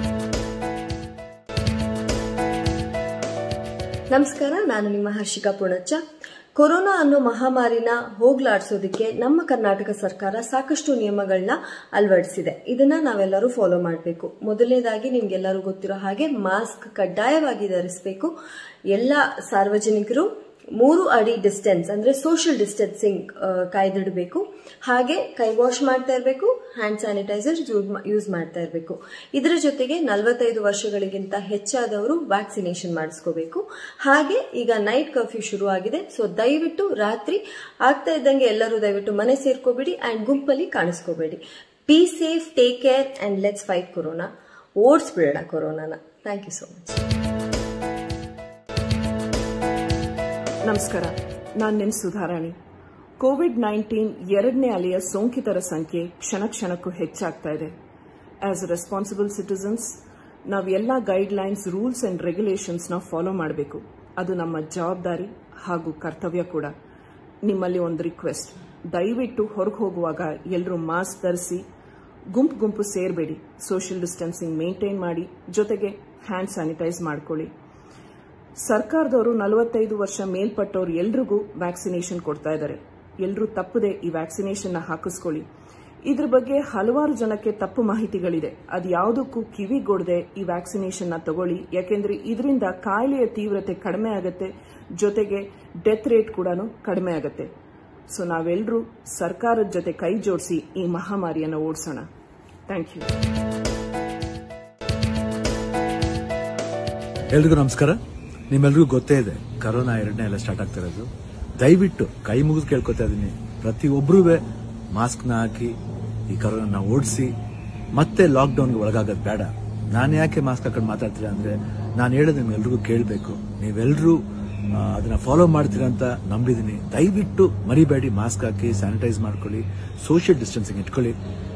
ನಮಸ್ಕಾರ ನಾನು ನಿಮ್ಮ ಹರ್ಷಿಕಾ ಪುಣಚ್ಚ ಕೊರೋನಾ ಅನ್ನೋ ಮಹಾಮಾರಿನ ಹೋಗ್ಲಾಡ್ಸೋದಕ್ಕೆ ನಮ್ಮ ಕರ್ನಾಟಕ ಸರ್ಕಾರ ಸಾಕಷ್ಟು ನಿಯಮಗಳನ್ನ ಅಳವಡಿಸಿದೆ ಇದನ್ನ ನಾವೆಲ್ಲರೂ ಫಾಲೋ ಮಾಡಬೇಕು ಮೊದಲನೇದಾಗಿ ನಿಮ್ಗೆಲ್ಲರೂ ಗೊತ್ತಿರೋ ಹಾಗೆ ಮಾಸ್ಕ್ ಕಡ್ಡಾಯವಾಗಿ ಧರಿಸಬೇಕು ಎಲ್ಲ ಸಾರ್ವಜನಿಕರು ಮೂರು ಅಡಿ ಡಿಸ್ಟೆನ್ಸ್ ಅಂದ್ರೆ ಸೋಷಿಯಲ್ ಡಿಸ್ಟೆನ್ಸಿಂಗ್ ಕಾಯ್ದಿಡಬೇಕು ಹಾಗೆ ಕೈ ವಾಶ್ ಮಾಡ್ತಾ ಇರಬೇಕು ಹ್ಯಾಂಡ್ ಸ್ಯಾನಿಟೈಸರ್ ಯೂಸ್ ಮಾಡ್ತಾ ಇರಬೇಕು ಇದರ ಜೊತೆಗೆ ನಲವತ್ತೈದು ವರ್ಷಗಳಿಗಿಂತ ಹೆಚ್ಚಾದವರು ವ್ಯಾಕ್ಸಿನೇಷನ್ ಮಾಡಿಸ್ಕೋಬೇಕು ಹಾಗೆ ಈಗ ನೈಟ್ ಕರ್ಫ್ಯೂ ಶುರು ಆಗಿದೆ ಸೊ ದಯವಿಟ್ಟು ರಾತ್ರಿ ಆಗ್ತಾ ಇದ್ದಂಗೆ ಎಲ್ಲರೂ ದಯವಿಟ್ಟು ಮನೆ ಸೇರ್ಕೋಬೇಡಿ ಅಂಡ್ ಗುಂಪಲ್ಲಿ ಕಾಣಿಸ್ಕೋಬೇಡಿ be safe take care and let's fight corona ಓಡಿಸ್ಬಿಡೋಣ ಕೊರೋನಾನ ಥ್ಯಾಂಕ್ ಯು ಸೋ ಮಚ್ ನಮಸ್ಕಾರ ನಾನು ನಿಮ್ ಸುಧಾರಾಣಿ ಕೋವಿಡ್ ನೈನ್ಟೀನ್ ಎರಡನೇ ಅಲೆಯ ಸೋಂಕಿತರ ಸಂಖ್ಯೆ ಕ್ಷಣ ಕ್ಷಣಕ್ಕೂ ಹೆಚ್ಚಾಗ್ತಾ ಇದೆ ಆಸ್ ಅ ರೆಸ್ಪಾನ್ಸಿಬಲ್ ಸಿಟಿಸನ್ಸ್ ನಾವು ಎಲ್ಲ ಗೈಡ್ಲೈನ್ಸ್ ರೂಲ್ಸ್ ಅಂಡ್ ರೆಗ್ಯುಲೇಷನ್ಸ್ ನ ಫಾಲೋ ಮಾಡಬೇಕು ಅದು ನಮ್ಮ ಜವಾಬ್ದಾರಿ ಹಾಗೂ ಕರ್ತವ್ಯ ಕೂಡ ನಿಮ್ಮಲ್ಲಿ ಒಂದು ರಿಕ್ವೆಸ್ಟ್ ದಯವಿಟ್ಟು ಹೊರಗೆ ಹೋಗುವಾಗ ಎಲ್ಲರೂ ಮಾಸ್ಕ್ ಧರಿಸಿ ಗುಂಪು ಗುಂಪು ಸೇರಬೇಡಿ ಸೋಷಿಯಲ್ ಡಿಸ್ಟೆನ್ಸಿಂಗ್ ಮೇಂಟೈನ್ ಮಾಡಿ ಜೊತೆಗೆ ಹ್ಯಾಂಡ್ ಸ್ಯಾನಿಟೈಸ್ ಮಾಡ್ಕೊಳ್ಳಿ ಸರ್ಕಾರದವರು ನಲವತ್ತೈದು ವರ್ಷ ಮೇಲ್ಪಟ್ಟವ್ರು ಎಲ್ರಿಗೂ ವ್ಯಾಕ್ಸಿನೇಷನ್ ಕೊಡ್ತಾ ಇದ್ದಾರೆ ಎಲ್ಲರೂ ತಪ್ಪದೆ ಈ ವ್ಯಾಕ್ಸಿನೇಷನ್ ಹಾಕಿಸ್ಕೊಳ್ಳಿ ಇದ್ರ ಬಗ್ಗೆ ಹಲವಾರು ಜನಕ್ಕೆ ತಪ್ಪು ಮಾಹಿತಿಗಳಿದೆ ಅದು ಯಾವುದಕ್ಕೂ ಕಿವಿಗೊಡದೆ ಈ ವ್ಯಾಕ್ಸಿನೇಷನ್ ನ ತಗೊಳ್ಳಿ ಯಾಕೆಂದ್ರೆ ಇದರಿಂದ ಕಾಯಿಲೆಯ ತೀವ್ರತೆ ಕಡಿಮೆ ಆಗುತ್ತೆ ಜೊತೆಗೆ ಡೆತ್ ರೇಟ್ ಕೂಡ ಕಡಿಮೆ ಆಗುತ್ತೆ ಸೊ ನಾವೆಲ್ಲರೂ ಸರ್ಕಾರದ ಜೊತೆ ಕೈ ಜೋಡಿಸಿ ಈ ಮಹಾಮಾರಿಯನ್ನು ಓಡಿಸೋಣ ಥ್ಯಾಂಕ್ ಯು ಎಲ್ರಿಗೂ ನಮಸ್ಕಾರ ನಿಮ್ಮೆಲ್ರಿಗೂ ಗೊತ್ತೇ ಇದೆ ಕರೋನಾ ಎರಡನೇ ಎಲ್ಲ ಸ್ಟಾರ್ಟ್ ಆಗ್ತಾ ಇರೋದು ದಯವಿಟ್ಟು ಕೈ ಮುಗಿದು ಕೇಳ್ಕೊತಾ ಇದೀನಿ ಪ್ರತಿಯೊಬ್ಬರೂ ಮಾಸ್ಕ್ನ ಹಾಕಿ ಈ ಕರೋನಾ ಓಡಿಸಿ ಮತ್ತೆ ಲಾಕ್ಡೌನ್ಗೆ ಒಳಗಾಗೋದು ಬೇಡ ನಾನು ಯಾಕೆ ಮಾಸ್ಕ್ ಹಾಕೊಂಡು ಮಾತಾಡ್ತೀರಾ ಅಂದ್ರೆ ನಾನು ಹೇಳೋದು ನಿಮ್ಗೆಲ್ರಿಗೂ ಕೇಳಬೇಕು ನೀವೆಲ್ಲರೂ ಆ, ಅದನ್ನ ಫಾಲೋ ಮಾಡ್ತೀರಾ ಅಂತ ನಂಬಿದ್ದೀನಿ ದಯವಿಟ್ಟು ಮರಿಬೇಡಿ ಮಾಸ್ಕ್ ಹಾಕಿ ಸ್ಯಾನಿಟೈಸ್ ಮಾಡ್ಕೊಳ್ಳಿ ಸೋಷಿಯಲ್ ಡಿಸ್ಟೆನ್ಸಿಂಗ್ ಇಟ್ಕೊಳ್ಳಿ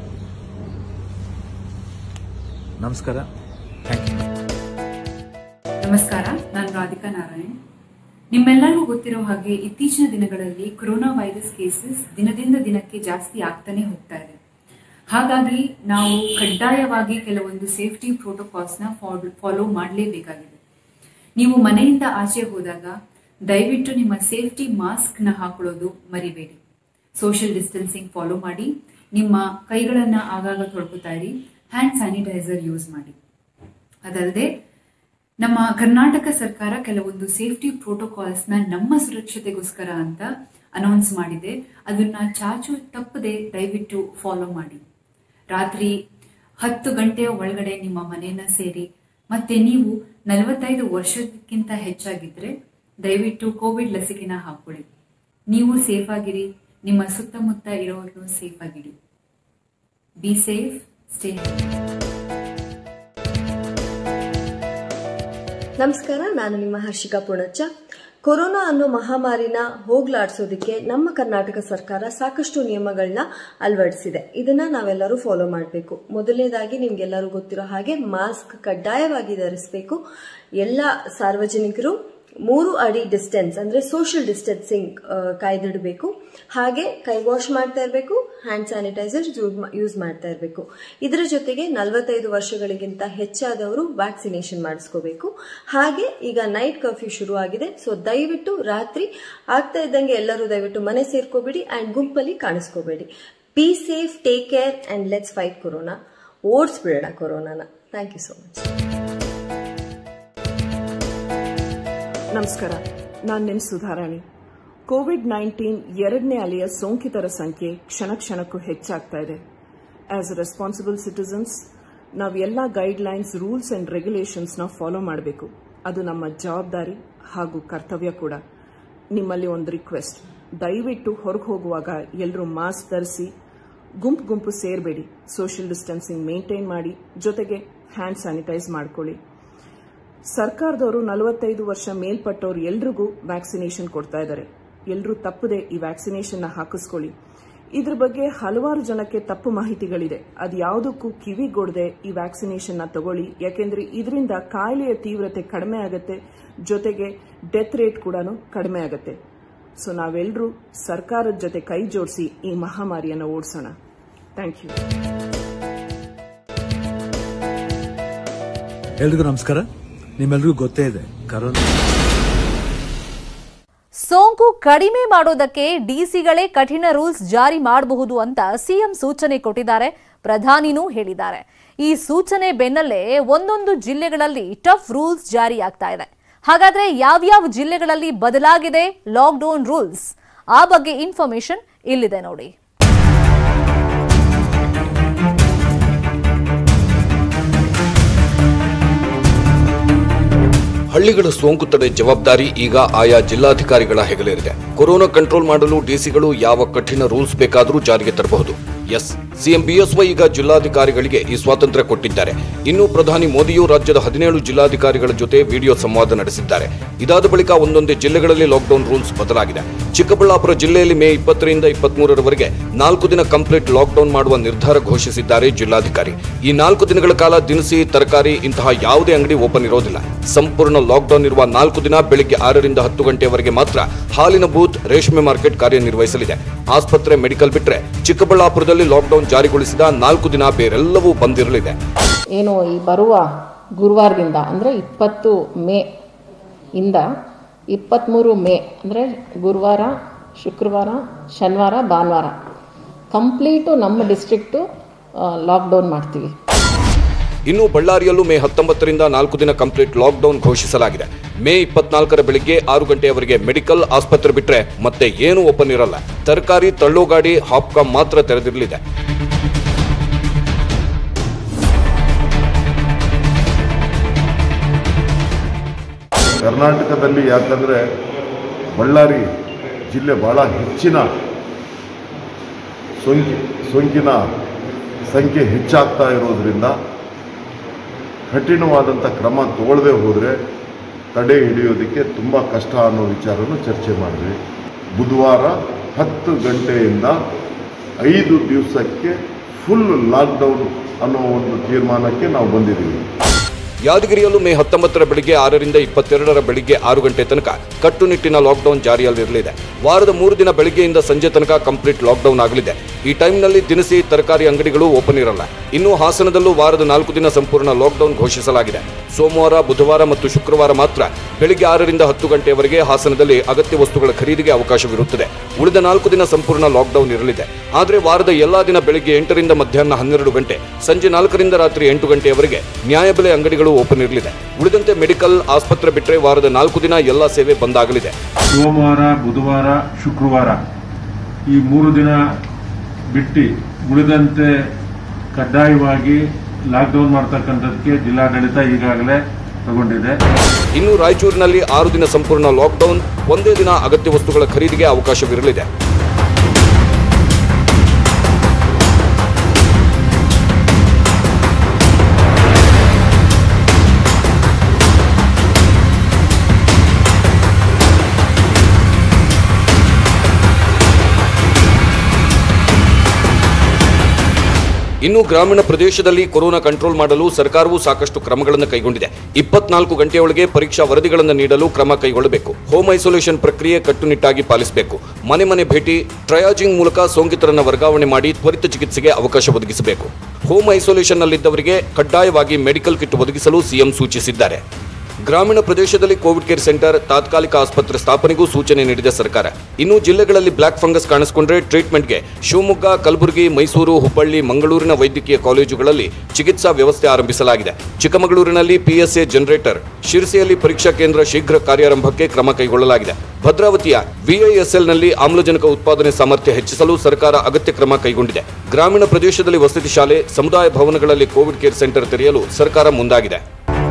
ನಮಸ್ಕಾರ ಥ್ಯಾಂಕ್ ಯು ನಮಸ್ಕಾರ ನಾನು ರಾಧಿಕಾ ನಾರಾಯಣ್ ನಿಮ್ಮೆಲ್ಲರಿಗೂ ಗೊತ್ತಿರೋ ಹಾಗೆ ಇತ್ತೀಚಿನ ದಿನಗಳಲ್ಲಿ ಕೊರೋನಾ ವೈರಸ್ ಕೇಸಸ್ ದಿನದಿಂದ ದಿನಕ್ಕೆ ಜಾಸ್ತಿ ಆಗ್ತಾನೆ ಹೋಗ್ತಾ ಇದೆ ಹಾಗಾಗಿ ನಾವು ಕಡ್ಡಾಯವಾಗಿ ಕೆಲವೊಂದು ಸೇಫ್ಟಿ ಪ್ರೋಟೋಕಾಲ್ಸ್ನ ಫಾಲೋ ಮಾಡಲೇಬೇಕಾಗಿದೆ ನೀವು ಮನೆಯಿಂದ ಆಚೆ ಹೋದಾಗ ದಯವಿಟ್ಟು ನಿಮ್ಮ ಸೇಫ್ಟಿ ಮಾಸ್ಕ್ನ ಹಾಕೊಳ್ಳೋದು ಮರಿಬೇಡಿ ಸೋಷಿಯಲ್ ಡಿಸ್ಟೆನ್ಸಿಂಗ್ ಫಾಲೋ ಮಾಡಿ ನಿಮ್ಮ ಕೈಗಳನ್ನ ಆಗಾಗ ತೊಳ್ಕೊತಾ ಇರಿ ಹ್ಯಾಂಡ್ ಸ್ಯಾನಿಟೈಸರ್ ಯೂಸ್ ಮಾಡಿ ಅದಲ್ಲದೆ ನಮ್ಮ ಕರ್ನಾಟಕ ಸರ್ಕಾರ ಕೆಲವೊಂದು ಸೇಫ್ಟಿ ಪ್ರೋಟೋಕಾಲ್ಸ್ನ ನಮ್ಮ ಸುರಕ್ಷತೆಗೋಸ್ಕರ ಅಂತ ಅನೌನ್ಸ್ ಮಾಡಿದೆ ಅದನ್ನ ಚಾಚು ತಪ್ಪದೆ ದಯವಿಟ್ಟು ಫಾಲೋ ಮಾಡಿ ರಾತ್ರಿ ಹತ್ತು ಗಂಟೆಯ ಒಳಗಡೆ ನಿಮ್ಮ ಮನೆಯನ್ನ ಸೇರಿ ಮತ್ತೆ ನೀವು ನಲವತ್ತೈದು ವರ್ಷಕ್ಕಿಂತ ಹೆಚ್ಚಾಗಿದ್ರೆ ದಯವಿಟ್ಟು ಕೋವಿಡ್ ಲಸಿಕೆನ ಹಾಕೊಳ್ಳಿ ನೀವು ಸೇಫ್ ಆಗಿರಿ ನಿಮ್ಮ ಸುತ್ತಮುತ್ತ ಇರೋರ್ನು ಸೇಫ್ ಆಗಿಡಿ ಬಿ ಸೇಫ್ ಸ್ಟೇ ನಮಸ್ಕಾರ ನಾನು ನಿಮ್ಮ ಹರ್ಷಿಕಾ ಪುಣಚ್ಚ ಕೊರೋನಾ ಅನ್ನೋ ಮಹಾಮಾರಿನ ಹೋಗ್ಲಾಡ್ಸೋದಕ್ಕೆ ನಮ್ಮ ಕರ್ನಾಟಕ ಸರ್ಕಾರ ಸಾಕಷ್ಟು ನಿಯಮಗಳನ್ನ ಅಳವಡಿಸಿದೆ ಇದನ್ನ ನಾವೆಲ್ಲರೂ ಫಾಲೋ ಮಾಡಬೇಕು ಮೊದಲನೇದಾಗಿ ನಿಮ್ಗೆಲ್ಲರೂ ಗೊತ್ತಿರೋ ಹಾಗೆ ಮಾಸ್ಕ್ ಕಡ್ಡಾಯವಾಗಿ ಧರಿಸಬೇಕು ಎಲ್ಲ ಸಾರ್ವಜನಿಕರು ಮೂರು ಅಡಿ ಡಿಸ್ಟೆನ್ಸ್ ಅಂದ್ರೆ ಸೋಷಿಯಲ್ ಡಿಸ್ಟೆನ್ಸಿಂಗ್ ಕಾಯ್ದಿಡಬೇಕು ಹಾಗೆ ಕೈ ವಾಶ್ ಮಾಡ್ತಾ ಇರಬೇಕು ಹ್ಯಾಂಡ್ ಸ್ಯಾನಿಟೈಸರ್ ಯೂಸ್ ಮಾಡ್ತಾ ಇರಬೇಕು ಇದರ ಜೊತೆಗೆ ನಲವತ್ತೈದು ವರ್ಷಗಳಿಗಿಂತ ಹೆಚ್ಚಾದವರು ವ್ಯಾಕ್ಸಿನೇಷನ್ ಮಾಡಿಸ್ಕೋಬೇಕು ಹಾಗೆ ಈಗ ನೈಟ್ ಕರ್ಫ್ಯೂ ಶುರು ಆಗಿದೆ ಸೊ ದಯವಿಟ್ಟು ರಾತ್ರಿ ಆಗ್ತಾ ಇದ್ದಂಗೆ ಎಲ್ಲರೂ ದಯವಿಟ್ಟು ಮನೆ ಸೇರ್ಕೋಬೇಡಿ ಅಂಡ್ ಗುಂಪಲ್ಲಿ ಕಾಣಿಸ್ಕೋಬೇಡಿ be safe take care and let's fight corona ಓಡಿಸ್ಬಿಡೋಣ ಕೊರೋನಾನ ಥ್ಯಾಂಕ್ ಯು ಸೋ ಮಚ್ ನಮಸ್ಕಾರ ನಾನು ನಿಮ್ ಸುಧಾರಾಣಿ ಕೋವಿಡ್ ನೈನ್ಟೀನ್ ಎರಡನೇ ಅಲೆಯ ಸೋಂಕಿತರ ಸಂಖ್ಯೆ ಕ್ಷಣ ಕ್ಷಣಕ್ಕೂ ಹೆಚ್ಚಾಗ್ತಾ ಇದೆ ಆಸ್ ರೆಸ್ಪಾನ್ಸಿಬಲ್ ಸಿಟಿಸನ್ಸ್ ನಾವು ಎಲ್ಲ guidelines rules and regulations ನ ಫಾಲೋ ಮಾಡಬೇಕು ಅದು ನಮ್ಮ ಜವಾಬ್ದಾರಿ ಹಾಗೂ ಕರ್ತವ್ಯ ಕೂಡ ನಿಮ್ಮಲ್ಲಿ ಒಂದು ರಿಕ್ವೆಸ್ಟ್ ದಯವಿಟ್ಟು ಹೊರಗೆ ಹೋಗುವಾಗ ಎಲ್ಲರೂ ಮಾಸ್ಕ್ ಧರಿಸಿ ಗುಂಪು ಗುಂಪು ಸೇರಬೇಡಿ ಸೋಷಿಯಲ್ ಡಿಸ್ಟೆನ್ಸಿಂಗ್ ಮೇಂಟೈನ್ ಮಾಡಿ ಜೊತೆಗೆ ಹ್ಯಾಂಡ್ ಸ್ಯಾನಿಟೈಸ್ ಮಾಡ್ಕೊಳ್ಳಿ ಸರ್ಕಾರದವರು ನಲವತ್ತೈದು ವರ್ಷ ಮೇಲ್ಪಟ್ಟವ್ರು ಎಲ್ರಿಗೂ ವ್ಯಾಕ್ಸಿನೇಷನ್ ಕೊಡ್ತಾ ಇದ್ದಾರೆ ಎಲ್ಲರೂ ತಪ್ಪದೆ ಈ ವ್ಯಾಕ್ಸಿನೇಷನ್ ಹಾಕಿಸ್ಕೊಳ್ಳಿ ಇದ್ರ ಬಗ್ಗೆ ಹಲವಾರು ಜನಕ್ಕೆ ತಪ್ಪು ಮಾಹಿತಿಗಳಿದೆ ಅದು ಯಾವುದಕ್ಕೂ ಕಿವಿಗೊಡದೆ ಈ ವ್ಯಾಕ್ಸಿನೇಷನ್ ನ ತಗೊಳ್ಳಿ ಯಾಕೆಂದ್ರೆ ಇದರಿಂದ ಕಾಯಿಲೆಯ ತೀವ್ರತೆ ಕಡಿಮೆ ಆಗುತ್ತೆ ಜೊತೆಗೆ ಡೆತ್ ರೇಟ್ ಕೂಡ ಕಡಿಮೆ ಆಗುತ್ತೆ ಸೊ ನಾವೆಲ್ಲರೂ ಸರ್ಕಾರದ ಜೊತೆ ಕೈ ಜೋಡಿಸಿ ಈ ಮಹಾಮಾರಿಯನ್ನು ಓಡಿಸೋಣ ಥ್ಯಾಂಕ್ ಯು ಎಲ್ರಿಗೂ ನಮಸ್ಕಾರ ನಿಮ್ಮೆಲ್ರಿಗೂ ಗೊತ್ತೇ ಇದೆ ಕರೋನಾ ಸೋಂಕು ಕಡಿಮೆ ಮಾಡೋದಕ್ಕೆ ಡಿಸಿಗಳೇ ಕಠಿಣ ರೂಲ್ಸ್ ಜಾರಿ ಮಾಡಬಹುದು ಅಂತ ಸಿಎಂ ಸೂಚನೆ ಕೊಟ್ಟಿದ್ದಾರೆ ಪ್ರಧಾನಿನೂ ಹೇಳಿದ್ದಾರೆ ಈ ಸೂಚನೆ ಬೆನ್ನಲ್ಲೇ ಒಂದೊಂದು ಜಿಲ್ಲೆಗಳಲ್ಲಿ ಟಫ್ ರೂಲ್ಸ್ ಜಾರಿಯಾಗ್ತಾ ಇದೆ ಹಾಗಾದ್ರೆ ಯಾವ್ಯಾವ ಜಿಲ್ಲೆಗಳಲ್ಲಿ ಬದಲಾಗಿದೆ ಲಾಕ್ಡೌನ್ ರೂಲ್ಸ್ ಆ ಬಗ್ಗೆ ಇನ್ಫಾರ್ಮೇಶನ್ ಇಲ್ಲಿದೆ ನೋಡಿ ಹಳ್ಳಿಗಳ ಸೋಂಕು ತಡೆ ಜವಾಬ್ದಾರಿ ಈಗ ಆಯಾ ಜಿಲ್ಲಾಧಿಕಾರಿಗಳ ಹೆಗಲೇರಿದೆ ಕೊರೋನಾ ಕಂಟ್ರೋಲ್ ಮಾಡಲು ಡಿಸಿಗಳು ಯಾವ ಕಠಿಣ ರೂಲ್ಸ್ ಬೇಕಾದರೂ ಜಾರಿಗೆ ತರಬಹುದು ಎಸ್ ಸಿಎಂ ಬಿಎಸ್ವೈ ಈಗ ಜಿಲ್ಲಾಧಿಕಾರಿಗಳಿಗೆ ಈ ಸ್ವಾತಂತ್ರ್ಯ ಕೊಟ್ಟಿದ್ದಾರೆ ಇನ್ನು ಪ್ರಧಾನಿ ಮೋದಿಯು ರಾಜ್ಯದ ಹದಿನೇಳು ಜಿಲ್ಲಾಧಿಕಾರಿಗಳ ಜೊತೆ ವಿಡಿಯೋ ಸಂವಾದ ನಡೆಸಿದ್ದಾರೆ ಇದಾದ ಬಳಿಕ ಒಂದೊಂದೇ ಜಿಲ್ಲೆಗಳಲ್ಲಿ ಲಾಕ್ಡೌನ್ ರೂಲ್ಸ್ ಬದಲಾಗಿದೆ ಚಿಕ್ಕಬಳ್ಳಾಪುರ ಜಿಲ್ಲೆಯಲ್ಲಿ ಮೇ ಇಪ್ಪತ್ತರಿಂದ ಇಪ್ಪತ್ಮೂರರವರೆಗೆ ನಾಲ್ಕು ದಿನ ಕಂಪ್ಲೀಟ್ ಲಾಕ್ಡೌನ್ ಮಾಡುವ ನಿರ್ಧಾರ ಘೋಷಿಸಿದ್ದಾರೆ ಜಿಲ್ಲಾಧಿಕಾರಿ ಈ ನಾಲ್ಕು ದಿನಗಳ ಕಾಲ ದಿನಸಿ ತರಕಾರಿ ಇಂತಹ ಯಾವುದೇ ಅಂಗಡಿ ಓಪನ್ ಇರೋದಿಲ್ಲ ಸಂಪೂರ್ಣ ಲಾಕ್ಡೌನ್ ಇರುವ ನಾಲ್ಕು ದಿನ ಬೆಳಿಗ್ಗೆ ಆರರಿಂದ ಹತ್ತು ಗಂಟೆಯವರೆಗೆ ಮಾತ್ರ ಹಾಲಿನ ಬೂತ್ ರೇಷ್ಮೆ ಮಾರ್ಕೆಟ್ ಕಾರ್ಯನಿರ್ವಹಿಸಲಿದೆ ಆಸ್ಪತ್ರೆ ಮೆಡಿಕಲ್ ಬಿಟ್ಟರೆ ಚಿಕ್ಕಬಳ್ಳಾಪುರದಲ್ಲಿ ಲಾಕ್ಡೌನ್ ಜಾರಿಗೊಳಿಸಿದ ನಾಲ್ಕು ದಿನ ಬೇರೆಲ್ಲವೂ ಬಂದಿರಲಿದೆ ಏನು ಈ ಬರುವ ಗುರುವಾರದಿಂದ ಅಂದರೆ ಇಪ್ಪತ್ತು ಮೇ ಇಂದ ಇಪ್ಪತ್ತ್ಮೂರು ಮೇ ಅಂದರೆ ಗುರುವಾರ ಶುಕ್ರವಾರ ಶನಿವಾರ ಭಾನುವಾರ ಕಂಪ್ಲೀಟು ನಮ್ಮ ಡಿಸ್ಟ್ರಿಕ್ಟು ಲಾಕ್ಡೌನ್ ಮಾಡ್ತೀವಿ ಇನ್ನು ಬಳ್ಳಾರಿಯಲ್ಲೂ ಮೇ ಹತ್ತೊಂಬತ್ತರಿಂದ ನಾಲ್ಕು ದಿನ ಕಂಪ್ಲೀಟ್ ಲಾಕ್ಡೌನ್ ಘೋಷಿಸಲಾಗಿದೆ ಮೇ ಇಪ್ಪತ್ನಾಲ್ಕರ ಬೆಳಿಗ್ಗೆ ಆರು ಗಂಟೆಯವರೆಗೆ ಮೆಡಿಕಲ್ ಆಸ್ಪತ್ರೆ ಬಿಟ್ಟರೆ ಮತ್ತೆ ಏನೂ ಓಪನ್ ಇರಲ್ಲ ತರಕಾರಿ ತಳ್ಳೋಗಾಡಿ ಹಾಪ್ಕಾಮ್ ಮಾತ್ರ ತೆರೆದಿರಲಿದೆ ಕರ್ನಾಟಕದಲ್ಲಿ ಯಾಕಂದರೆ ಬಳ್ಳಾರಿ ಜಿಲ್ಲೆ ಭಾಳ ಹೆಚ್ಚಿನ ಸೋಂಕಿ ಸೋಂಕಿನ ಸಂಖ್ಯೆ ಹೆಚ್ಚಾಗ್ತಾ ಇರೋದ್ರಿಂದ ಕಠಿಣವಾದಂಥ ಕ್ರಮ ತಗೊಳ್ಳದೆ ಹೋದರೆ ತಡೆ ಹಿಡಿಯೋದಕ್ಕೆ ತುಂಬ ಕಷ್ಟ ಅನ್ನೋ ವಿಚಾರನೂ ಚರ್ಚೆ ಮಾಡಿದ್ವಿ ಬುಧವಾರ ಹತ್ತು ಗಂಟೆಯಿಂದ ಐದು ದಿವಸಕ್ಕೆ ಫುಲ್ ಲಾಕ್ಡೌನ್ ಅನ್ನೋ ಒಂದು ತೀರ್ಮಾನಕ್ಕೆ ನಾವು ಬಂದಿದ್ದೀವಿ ಯಾದಗಿರಿಯಲ್ಲೂ ಮೇ ಹತ್ತೊಂಬತ್ತರ ಬೆಳಿಗ್ಗೆ ಆರರಿಂದ ಇಪ್ಪತ್ತೆರಡರ ಬೆಳಿಗ್ಗೆ ಆರು ಗಂಟೆ ತನಕ ಕಟ್ಟುನಿಟ್ಟಿನ ಲಾಕ್ಡೌನ್ ಜಾರಿಯಲ್ಲಿರಲಿದೆ ವಾರದ ಮೂರು ದಿನ ಬೆಳಿಗ್ಗೆಯಿಂದ ಸಂಜೆ ತನಕ ಕಂಪ್ಲೀಟ್ ಲಾಕ್ಡೌನ್ ಆಗಲಿದೆ ಈ ಟೈಮ್ನಲ್ಲಿ ದಿನಸಿ ತರಕಾರಿ ಅಂಗಡಿಗಳು ಓಪನ್ ಇರಲ್ಲ ಇನ್ನು ಹಾಸನದಲ್ಲೂ ವಾರದ ನಾಲ್ಕು ದಿನ ಸಂಪೂರ್ಣ ಲಾಕ್ಡೌನ್ ಘೋಷಿಸಲಾಗಿದೆ ಸೋಮವಾರ ಬುಧವಾರ ಮತ್ತು ಶುಕ್ರವಾರ ಮಾತ್ರ ಬೆಳಿಗ್ಗೆ ಆರರಿಂದ ಹತ್ತು ಗಂಟೆಯವರೆಗೆ ಹಾಸನದಲ್ಲಿ ಅಗತ್ಯ ವಸ್ತುಗಳ ಖರೀದಿಗೆ ಅವಕಾಶವಿರುತ್ತದೆ ಉಳಿದ ನಾಲ್ಕು ದಿನ ಸಂಪೂರ್ಣ ಲಾಕ್ಡೌನ್ ಇರಲಿದೆ ಆದರೆ ವಾರದ ಎಲ್ಲಾ ದಿನ ಬೆಳಿಗ್ಗೆ ಎಂಟರಿಂದ ಮಧ್ಯಾಹ್ನ ಹನ್ನೆರಡು ಗಂಟೆ ಸಂಜೆ ನಾಲ್ಕರಿಂದ ರಾತ್ರಿ ಎಂಟು ಗಂಟೆಯವರೆಗೆ ನ್ಯಾಯಬೆಲೆ ಅಂಗಡಿಗಳು ಓಪನ್ ಇರಲಿದೆ ಉಳಿದಂತೆ ಮೆಡಿಕಲ್ ಆಸ್ಪತ್ರೆ ಬಿಟ್ಟರೆ ವಾರದ ನಾಲ್ಕು ದಿನ ಎಲ್ಲಾ ಸೇವೆ ಬಂದ್ ಆಗಲಿದೆ ಸೋಮವಾರ ಬುಧವಾರ ಶುಕ್ರವಾರ ಈ ಮೂರು ದಿನ ಬಿಟ್ಟು ಉಳಿದಂತೆ ಕಡ್ಡಾಯವಾಗಿ ಲಾಕ್ಡೌನ್ ಮಾಡ್ತಕ್ಕಂಥದ್ದಕ್ಕೆ ಜಿಲ್ಲಾಡಳಿತ ಈಗಾಗಲೇ ತಗೊಂಡಿದೆ ಇನ್ನು ರಾಯಚೂರಿನಲ್ಲಿ ಆರು ದಿನ ಸಂಪೂರ್ಣ ಲಾಕ್ಡೌನ್ ಒಂದೇ ದಿನ ಅಗತ್ಯ ವಸ್ತುಗಳ ಖರೀದಿಗೆ ಅವಕಾಶವಿರಲಿದೆ ಇನ್ನು ಗ್ರಾಮೀಣ ಪ್ರದೇಶದಲ್ಲಿ ಕೊರೋನಾ ಕಂಟ್ರೋಲ್ ಮಾಡಲು ಸರ್ಕಾರವು ಸಾಕಷ್ಟು ಕ್ರಮಗಳನ್ನು ಕೈಗೊಂಡಿದೆ ಇಪ್ಪತ್ನಾಲ್ಕು ಗಂಟೆಯೊಳಗೆ ಪರೀಕ್ಷಾ ವರದಿಗಳನ್ನು ನೀಡಲು ಕ್ರಮ ಕೈಗೊಳ್ಳಬೇಕು ಹೋಮ್ ಐಸೋಲೇಷನ್ ಪ್ರಕ್ರಿಯೆ ಕಟ್ಟುನಿಟ್ಟಾಗಿ ಪಾಲಿಸಬೇಕು ಮನೆ ಮನೆ ಭೇಟಿ ಟ್ರಯಾಜಿಂಗ್ ಮೂಲಕ ಸೋಂಕಿತರನ್ನು ವರ್ಗಾವಣೆ ಮಾಡಿ ತ್ವರಿತ ಚಿಕಿತ್ಸೆಗೆ ಅವಕಾಶ ಒದಗಿಸಬೇಕು ಹೋಮ್ ಐಸೋಲೇಷನ್ನಲ್ಲಿದ್ದವರಿಗೆ ಕಡ್ಡಾಯವಾಗಿ ಮೆಡಿಕಲ್ ಕಿಟ್ ಒದಗಿಸಲು ಸಿಎಂ ಸೂಚಿಸಿದ್ದಾರೆ ಗ್ರಾಮೀಣ ಪ್ರದೇಶದಲ್ಲಿ ಕೋವಿಡ್ ಕೇರ್ ಸೆಂಟರ್ ತಾತ್ಕಾಲಿಕ ಆಸ್ಪತ್ರೆ ಸ್ಥಾಪನೆಗೂ ಸೂಚನೆ ನೀಡಿದ ಸರ್ಕಾರ ಇನ್ನು ಜಿಲ್ಲೆಗಳಲ್ಲಿ ಬ್ಲಾಕ್ ಫಂಗಸ್ ಕಾಣಿಸಿಕೊಂಡ್ರೆ ಟ್ರೀಟ್ಮೆಂಟ್ಗೆ ಶಿವಮೊಗ್ಗ ಕಲಬುರಗಿ ಮೈಸೂರು ಹುಬ್ಬಳ್ಳಿ ಮಂಗಳೂರಿನ ವೈದ್ಯಕೀಯ ಕಾಲೇಜುಗಳಲ್ಲಿ ಚಿಕಿತ್ಸಾ ವ್ಯವಸ್ಥೆ ಆರಂಭಿಸಲಾಗಿದೆ ಚಿಕ್ಕಮಗಳೂರಿನಲ್ಲಿ ಪಿಎಸ್ಎ ಜನರೇಟರ್ ಶಿರಸಿಯಲ್ಲಿ ಪರೀಕ್ಷಾ ಕೇಂದ್ರ ಶೀಘ್ರ ಕಾರ್ಯಾರಂಭಕ್ಕೆ ಕ್ರಮ ಕೈಗೊಳ್ಳಲಾಗಿದೆ ಭದ್ರಾವತಿಯ ವಿಐಎಸ್ಎಲ್ನಲ್ಲಿ ಆಮ್ಲಜನಕ ಉತ್ಪಾದನೆ ಸಾಮರ್ಥ್ಯ ಹೆಚ್ಚಿಸಲು ಸರ್ಕಾರ ಅಗತ್ಯ ಕ್ರಮ ಕೈಗೊಂಡಿದೆ ಗ್ರಾಮೀಣ ಪ್ರದೇಶದಲ್ಲಿ ವಸತಿ ಶಾಲೆ ಸಮುದಾಯ ಭವನಗಳಲ್ಲಿ ಕೋವಿಡ್ ಕೇರ್ ಸೆಂಟರ್ ತೆರೆಯಲು ಸರ್ಕಾರ ಮುಂದಾಗಿದೆ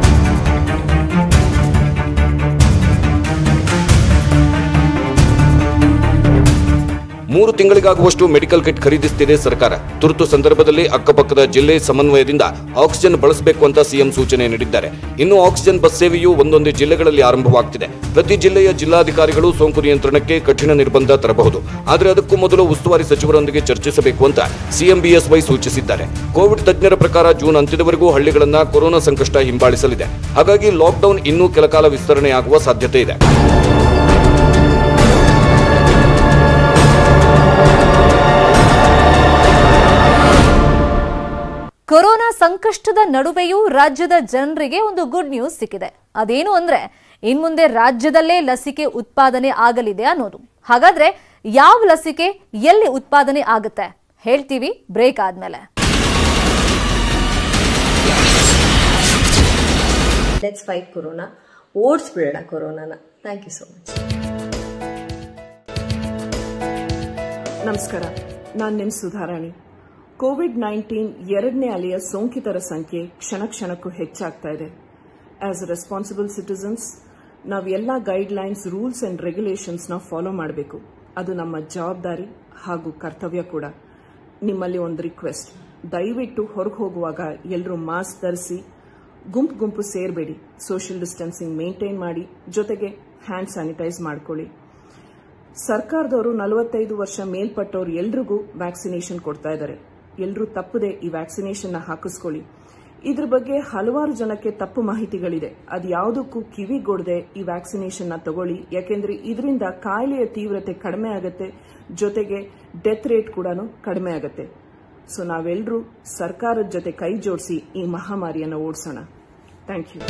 ಮೂರು ತಿಂಗಳಿಗಾಗುವಷ್ಟು ಮೆಡಿಕಲ್ ಕಿಟ್ ಖರೀದಿಸುತ್ತಿದೆ ಸರ್ಕಾರ ತುರ್ತು ಸಂದರ್ಭದಲ್ಲಿ ಅಕ್ಕಪಕ್ಕದ ಜಿಲ್ಲೆ ಸಮನ್ವಯದಿಂದ ಆಕ್ಸಿಜನ್ ಬಳಸಬೇಕು ಅಂತ ಸಿಎಂ ಸೂಚನೆ ನೀಡಿದ್ದಾರೆ ಇನ್ನು ಆಕ್ಸಿಜನ್ ಬಸ್ ಸೇವೆಯು ಒಂದೊಂದು ಜಿಲ್ಲೆಗಳಲ್ಲಿ ಆರಂಭವಾಗ್ತಿದೆ ಪ್ರತಿ ಜಿಲ್ಲೆಯ ಜಿಲ್ಲಾಧಿಕಾರಿಗಳು ಸೋಂಕು ನಿಯಂತ್ರಣಕ್ಕೆ ಕಠಿಣ ನಿರ್ಬಂಧ ತರಬಹುದು ಆದರೆ ಅದಕ್ಕೂ ಮೊದಲು ಉಸ್ತುವಾರಿ ಸಚಿವರೊಂದಿಗೆ ಚರ್ಚಿಸಬೇಕು ಅಂತ ಸಿಎಂ ಬಿಎಸ್ವೈ ಸೂಚಿಸಿದ್ದಾರೆ ಕೋವಿಡ್ ತಜ್ಞರ ಪ್ರಕಾರ ಜೂನ್ ಅಂತ್ಯದವರೆಗೂ ಹಳ್ಳಿಗಳನ್ನ ಕೊರೋನಾ ಸಂಕಷ್ಟ ಹಿಂಬಾಲಿಸಲಿದೆ ಹಾಗಾಗಿ ಲಾಕ್ಡೌನ್ ಇನ್ನೂ ಕೆಲಕಾಲ ವಿಸ್ತರಣೆಯಾಗುವ ಸಾಧ್ಯತೆ ಇದೆ ಕೊರೋನಾ ಸಂಕಷ್ಟದ ನಡುವೆಯೂ ರಾಜ್ಯದ ಜನರಿಗೆ ಒಂದು ಗುಡ್ ನ್ಯೂಸ್ ಸಿಕ್ಕಿದೆ ಅದೇನು ಅಂದ್ರೆ ಇನ್ಮುಂದೆ ರಾಜ್ಯದಲ್ಲೇ ಲಸಿಕೆ ಉತ್ಪಾದನೆ ಆಗಲಿದೆ ಅನ್ನೋದು ಹಾಗಾದ್ರೆ ಯಾವ ಲಸಿಕೆ ಎಲ್ಲಿ ಉತ್ಪಾದನೆ ಆಗುತ್ತೆ ಹೇಳ್ತೀವಿ ಬ್ರೇಕ್ ಆದ್ಮೇಲೆ ಲೆಟ್ಸ್ ಫೈಟ್ ಕೊರೋನಾ ಓಡಿಸ್ಬಿಡೋಣ ಕೊರೋನಾನ ಥ್ಯಾಂಕ್ ಯು ಸೊ ಮಚ್ ನಮಸ್ಕಾರ ನಾನು ನಿಮ್ ಸುಧಾರಾಣಿ ಕೋವಿಡ್ ನೈನ್ಟೀನ್ ಎರಡನೇ ಅಲೆಯ ಸೋಂಕಿತರ ಸಂಖ್ಯೆ ಕ್ಷಣ ಕ್ಷಣಕ್ಕೂ ಹೆಚ್ಚಾಗ್ತಾ ಇದೆ ಆಸ್ ರೆಸ್ಪಾನ್ಸಿಬಲ್ ಸಿಟಿಸನ್ಸ್ ನಾವು ಎಲ್ಲ ಗೈಡ್ಲೈನ್ಸ್ ರೂಲ್ಸ್ ಅಂಡ್ ರೆಗ್ಯುಲೇಷನ್ಸ್ ನ ಫಾಲೋ ಮಾಡಬೇಕು ಅದು ನಮ್ಮ ಜವಾಬ್ದಾರಿ ಹಾಗೂ ಕರ್ತವ್ಯ ಕೂಡ ನಿಮ್ಮಲ್ಲಿ ಒಂದು ರಿಕ್ವೆಸ್ಟ್ ದಯವಿಟ್ಟು ಹೊರಗೆ ಹೋಗುವಾಗ ಎಲ್ಲರೂ ಮಾಸ್ಕ್ ಧರಿಸಿ ಗುಂಪು ಗುಂಪು ಸೇರಬೇಡಿ ಸೋಷಿಯಲ್ ಡಿಸ್ಟೆನ್ಸಿಂಗ್ ಮೇಂಟೈನ್ ಮಾಡಿ ಜೊತೆಗೆ ಹ್ಯಾಂಡ್ ಸ್ಯಾನಿಟೈಸ್ ಮಾಡ್ಕೊಳ್ಳಿ ಸರ್ಕಾರದವರು ನಲವತ್ತೈದು ವರ್ಷ ಮೇಲ್ಪಟ್ಟವ್ರು ಎಲ್ರಿಗೂ ವ್ಯಾಕ್ಸಿನೇಷನ್ ಕೊಡ್ತಾ ಇದ್ದಾರೆ ಎಲ್ಲರೂ ತಪ್ಪದೆ ಈ ವ್ಯಾಕ್ಸಿನೇಷನ್ ನ ಹಾಕಿಸ್ಕೊಳ್ಳಿ ಇದ್ರ ಬಗ್ಗೆ ಹಲವಾರು ಜನಕ್ಕೆ ತಪ್ಪು ಮಾಹಿತಿಗಳಿದೆ ಅದು ಯಾವುದಕ್ಕೂ ಕಿವಿಗೊಡದೆ ಈ ವ್ಯಾಕ್ಸಿನೇಷನ್ ನ ತಗೊಳ್ಳಿ ಯಾಕೆಂದ್ರೆ ಇದರಿಂದ ಕಾಯಿಲೆಯ ತೀವ್ರತೆ ಕಡಿಮೆ ಆಗುತ್ತೆ ಜೊತೆಗೆ ಡೆತ್ ರೇಟ್ ಕೂಡ ಕಡಿಮೆ ಆಗುತ್ತೆ ಸೊ ನಾವೆಲ್ಲರೂ ಸರ್ಕಾರದ ಜೊತೆ ಕೈ ಜೋಡಿಸಿ ಈ ಮಹಾಮಾರಿಯನ್ನು ಓಡಿಸೋಣ ಥ್ಯಾಂಕ್ ಯು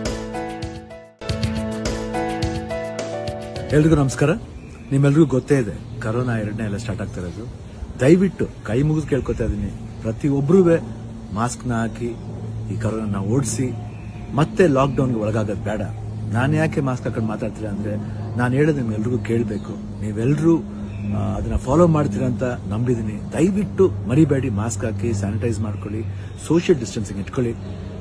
ಎಲ್ರಿಗೂ ನಮಸ್ಕಾರ ನಿಮ್ಮೆಲ್ರಿಗೂ ಗೊತ್ತೇ ಇದೆ ಕರೋನಾ ಎರಡನೇ ಎಲ್ಲ ಸ್ಟಾರ್ಟ್ ಆಗ್ತಾ ಇರೋದು ದಯವಿಟ್ಟು ಕೈ ಮುಗಿದು ಕೇಳ್ಕೊತಾ ಇದೀನಿ ಪ್ರತಿಯೊಬ್ಬರೂ ಮಾಸ್ಕ್ನ ಹಾಕಿ ಈ ಕರೋನಾ ಓಡಿಸಿ ಮತ್ತೆ ಲಾಕ್ಡೌನ್ಗೆ ಒಳಗಾಗೋದು ಬೇಡ ನಾನು ಯಾಕೆ ಮಾಸ್ಕ್ ಹಾಕೊಂಡು ಮಾತಾಡ್ತೀರಾ ಅಂದ್ರೆ ನಾನು ಹೇಳೋದು ನಿಮ್ಗೆಲ್ರಿಗೂ ಕೇಳಬೇಕು ನೀವೆಲ್ಲರೂ ಆ, ಅದನ್ನ ಫಾಲೋ ಮಾಡ್ತೀರಾ ಅಂತ ನಂಬಿದ್ದೀನಿ ದಯವಿಟ್ಟು ಮರಿಬೇಡಿ ಮಾಸ್ಕ್ ಹಾಕಿ ಸ್ಯಾನಿಟೈಸ್ ಮಾಡ್ಕೊಳ್ಳಿ ಸೋಷಿಯಲ್ ಡಿಸ್ಟೆನ್ಸಿಂಗ್ ಇಟ್ಕೊಳ್ಳಿ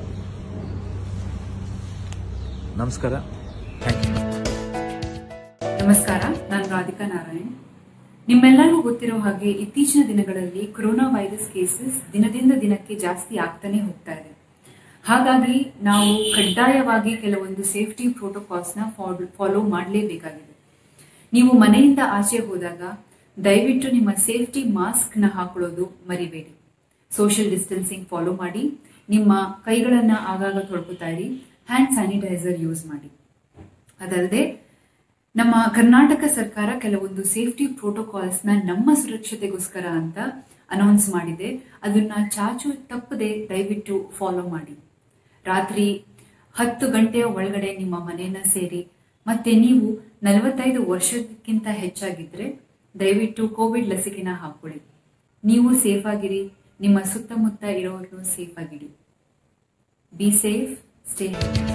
ನಮಸ್ಕಾರ ಥ್ಯಾಂಕ್ ಯು ನಮಸ್ಕಾರ ನಾನು ರಾಧಿಕಾ ನಾರಾಯಣ್ ನಿಮ್ಮೆಲ್ಲರಿಗೂ ಗೊತ್ತಿರೋ ಹಾಗೆ ಇತ್ತೀಚಿನ ದಿನಗಳಲ್ಲಿ ಕೊರೋನಾ ವೈರಸ್ ಕೇಸಸ್ ದಿನದಿಂದ ದಿನಕ್ಕೆ ಜಾಸ್ತಿ ಆಗ್ತಾನೆ ಹೋಗ್ತಾ ಇದೆ ಹಾಗಾಗಿ ನಾವು ಕಡ್ಡಾಯವಾಗಿ ಕೆಲವೊಂದು ಸೇಫ್ಟಿ ಪ್ರೋಟೋಕಾಲ್ಸ್ನ ಫಾಲೋ ಮಾಡಲೇಬೇಕಾಗಿದೆ ನೀವು ಮನೆಯಿಂದ ಆಚೆ ಹೋದಾಗ ದಯವಿಟ್ಟು ನಿಮ್ಮ ಸೇಫ್ಟಿ ಮಾಸ್ಕ್ನ ಹಾಕೊಳ್ಳೋದು ಮರಿಬೇಡಿ ಸೋಷಿಯಲ್ ಡಿಸ್ಟೆನ್ಸಿಂಗ್ ಫಾಲೋ ಮಾಡಿ ನಿಮ್ಮ ಕೈಗಳನ್ನ ಆಗಾಗ ತೊಳ್ಕೊತಾ ಇರಿ ಹ್ಯಾಂಡ್ ಸ್ಯಾನಿಟೈಸರ್ ಯೂಸ್ ಮಾಡಿ ಅದಲ್ಲದೆ ನಮ್ಮ ಕರ್ನಾಟಕ ಸರ್ಕಾರ ಕೆಲವೊಂದು ಸೇಫ್ಟಿ ಪ್ರೋಟೋಕಾಲ್ಸ್ ನ ನಮ್ಮ ಸುರಕ್ಷತೆಗೋಸ್ಕರ ಅಂತ ಅನೌನ್ಸ್ ಮಾಡಿದೆ ಅದನ್ನ ಚಾಚು ತಪ್ಪದೆ ದಯವಿಟ್ಟು ಫಾಲೋ ಮಾಡಿ ರಾತ್ರಿ ಹತ್ತು ಗಂಟೆಯ ಒಳಗಡೆ ನಿಮ್ಮ ಮನೆಯನ್ನ ಸೇರಿ ಮತ್ತೆ ನೀವು ನಲವತ್ತೈದು ವರ್ಷಕ್ಕಿಂತ ಹೆಚ್ಚಾಗಿದ್ರೆ ದಯವಿಟ್ಟು ಕೋವಿಡ್ ಲಸಿಕೆನ ಹಾಕೊಳ್ಳಿ ನೀವು ಸೇಫ್ ಆಗಿರಿ ನಿಮ್ಮ ಸುತ್ತಮುತ್ತ ಇರೋರ್ನು ಸೇಫ್ ಆಗಿಡಿ ಬಿ ಸೇಫ್ ಸ್ಟೇ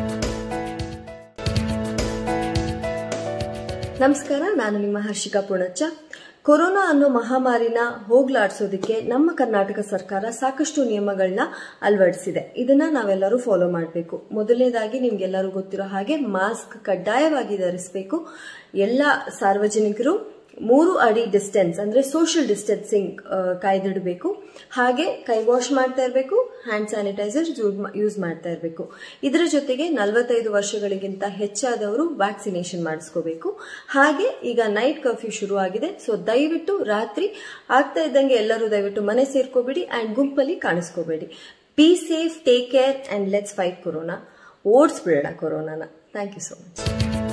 ನಮಸ್ಕಾರ ನಾನು ನಿಮ್ಮ ಹರ್ಷಿಕಾ ಪುಣಚ್ಚ ಕೊರೋನಾ ಅನ್ನೋ ಮಹಾಮಾರಿನ ಹೋಗ್ಲಾಡ್ಸೋದಕ್ಕೆ ನಮ್ಮ ಕರ್ನಾಟಕ ಸರ್ಕಾರ ಸಾಕಷ್ಟು ನಿಯಮಗಳನ್ನ ಅಳವಡಿಸಿದೆ ಇದನ್ನ ನಾವೆಲ್ಲರೂ ಫಾಲೋ ಮಾಡಬೇಕು ಮೊದಲನೇದಾಗಿ ನಿಮ್ಗೆಲ್ಲರೂ ಗೊತ್ತಿರೋ ಹಾಗೆ ಮಾಸ್ಕ್ ಕಡ್ಡಾಯವಾಗಿ ಧರಿಸಬೇಕು ಎಲ್ಲ ಸಾರ್ವಜನಿಕರು ಮೂರು ಅಡಿ ಡಿಸ್ಟೆನ್ಸ್ ಅಂದ್ರೆ ಸೋಷಿಯಲ್ ಡಿಸ್ಟೆನ್ಸಿಂಗ್ ಕಾಯ್ದಿಡಬೇಕು ಹಾಗೆ ಕೈ ವಾಶ್ ಮಾಡ್ತಾ ಇರಬೇಕು ಹ್ಯಾಂಡ್ ಸ್ಯಾನಿಟೈಸರ್ ಯೂಸ್ ಮಾಡ್ತಾ ಇರಬೇಕು ಇದರ ಜೊತೆಗೆ ನಲವತ್ತೈದು ವರ್ಷಗಳಿಗಿಂತ ಹೆಚ್ಚಾದವರು ವ್ಯಾಕ್ಸಿನೇಷನ್ ಮಾಡಿಸ್ಕೋಬೇಕು ಹಾಗೆ ಈಗ ನೈಟ್ ಕರ್ಫ್ಯೂ ಶುರು ಆಗಿದೆ ಸೊ ದಯವಿಟ್ಟು ರಾತ್ರಿ ಆಗ್ತಾ ಇದ್ದಂಗೆ ಎಲ್ಲರೂ ದಯವಿಟ್ಟು ಮನೆ ಸೇರ್ಕೋಬೇಡಿ ಅಂಡ್ ಗುಂಪಲ್ಲಿ ಕಾಣಿಸ್ಕೋಬೇಡಿ be safe take care and let's fight corona ಓಡಿಸ್ಬಿಡೋಣ ಕೊರೋನಾನ ಥ್ಯಾಂಕ್ ಯು ಸೊ ಮಚ್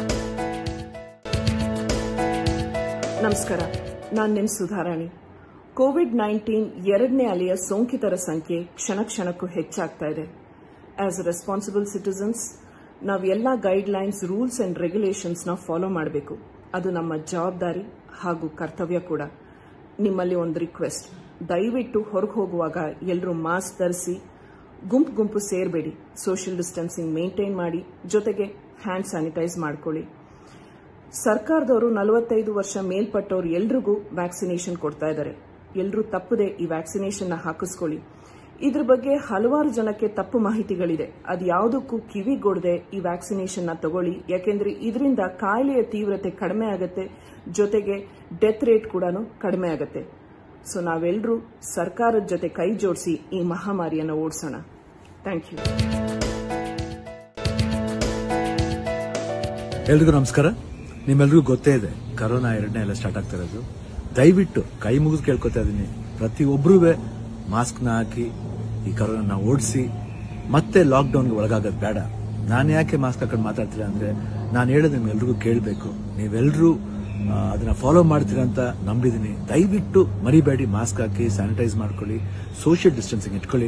ನಮಸ್ಕಾರ ನಾನು ನಿಮ್ ಸುಧಾರಾಣಿ ಕೋವಿಡ್ ನೈನ್ಟೀನ್ ಎರಡನೇ ಅಲೆಯ ಸೋಂಕಿತರ ಸಂಖ್ಯೆ ಕ್ಷಣ ಕ್ಷಣಕ್ಕೂ ಹೆಚ್ಚಾಗ್ತಾ ಇದೆ ಆಸ್ ರೆಸ್ಪಾನ್ಸಿಬಲ್ ಸಿಟಿಸನ್ಸ್ ನಾವು ಎಲ್ಲ ಗೈಡ್ಲೈನ್ಸ್ ರೂಲ್ಸ್ ಅಂಡ್ ರೆಗ್ಯುಲೇಷನ್ಸ್ನ ಫಾಲೋ ಮಾಡಬೇಕು ಅದು ನಮ್ಮ ಜವಾಬ್ದಾರಿ ಹಾಗೂ ಕರ್ತವ್ಯ ಕೂಡ ನಿಮ್ಮಲ್ಲಿ ಒಂದು ರಿಕ್ವೆಸ್ಟ್ ದಯವಿಟ್ಟು ಹೊರಗೆ ಹೋಗುವಾಗ ಎಲ್ಲರೂ ಮಾಸ್ಕ್ ಧರಿಸಿ ಗುಂಪು ಗುಂಪು ಸೇರಬೇಡಿ ಸೋಷಿಯಲ್ ಡಿಸ್ಟೆನ್ಸಿಂಗ್ ಮೇಂಟೈನ್ ಮಾಡಿ ಜೊತೆಗೆ ಹ್ಯಾಂಡ್ ಸ್ಯಾನಿಟೈಸ್ ಮಾಡ್ಕೊಳ್ಳಿ ಸರ್ಕಾರದವರು ನಲವತ್ತೈದು ವರ್ಷ ಮೇಲ್ಪಟ್ಟವ್ರು ಎಲ್ರಿಗೂ ವ್ಯಾಕ್ಸಿನೇಷನ್ ಕೊಡ್ತಾ ಇದ್ದಾರೆ ಎಲ್ಲರೂ ತಪ್ಪದೆ ಈ ವ್ಯಾಕ್ಸಿನೇಷನ್ ಹಾಕಿಸ್ಕೊಳ್ಳಿ ಇದ್ರ ಬಗ್ಗೆ ಹಲವಾರು ಜನಕ್ಕೆ ತಪ್ಪು ಮಾಹಿತಿಗಳಿದೆ ಅದು ಯಾವುದಕ್ಕೂ ಕಿವಿಗೊಡದೆ ಈ ವ್ಯಾಕ್ಸಿನೇಷನ್ ನ ತಗೊಳ್ಳಿ ಯಾಕೆಂದ್ರೆ ಇದರಿಂದ ಕಾಯಿಲೆಯ ತೀವ್ರತೆ ಕಡಿಮೆ ಆಗುತ್ತೆ ಜೊತೆಗೆ ಡೆತ್ ರೇಟ್ ಕೂಡ ಕಡಿಮೆ ಆಗುತ್ತೆ ಸೊ ನಾವೆಲ್ಲರೂ ಸರ್ಕಾರದ ಜೊತೆ ಕೈ ಜೋಡಿಸಿ ಈ ಮಹಾಮಾರಿಯನ್ನು ಓಡಿಸೋಣ ಥ್ಯಾಂಕ್ ಯು ಎಲ್ರಿಗೂ ನಮಸ್ಕಾರ ನಿಮ್ಮೆಲ್ರಿಗೂ ಗೊತ್ತೇ ಇದೆ ಕರೋನಾ ಎರಡನೇ ಎಲ್ಲ ಸ್ಟಾರ್ಟ್ ಆಗ್ತಾ ಇರೋದು ದಯವಿಟ್ಟು ಕೈ ಮುಗಿದು ಕೇಳ್ಕೊತಾ ಇದೀನಿ ಪ್ರತಿಯೊಬ್ಬರೂ ಮಾಸ್ಕ್ನ ಹಾಕಿ ಈ ಕರೋನಾ ಓಡಿಸಿ ಮತ್ತೆ ಲಾಕ್ಡೌನ್ಗೆ ಒಳಗಾಗೋದು ಬೇಡ ನಾನು ಯಾಕೆ ಮಾಸ್ಕ್ ಹಾಕೊಂಡು ಮಾತಾಡ್ತೀರಾ ಅಂದ್ರೆ ನಾನು ಹೇಳೋದು ನಿಮ್ಗೆಲ್ರಿಗೂ ಕೇಳಬೇಕು ನೀವೆಲ್ಲರೂ ಆ, ಅದನ್ನ ಫಾಲೋ ಮಾಡ್ತೀರಾ ಅಂತ ನಂಬಿದ್ದೀನಿ ದಯವಿಟ್ಟು ಮರಿಬೇಡಿ ಮಾಸ್ಕ್ ಹಾಕಿ ಸ್ಯಾನಿಟೈಸ್ ಮಾಡ್ಕೊಳ್ಳಿ ಸೋಷಿಯಲ್ ಡಿಸ್ಟೆನ್ಸಿಂಗ್ ಇಟ್ಕೊಳ್ಳಿ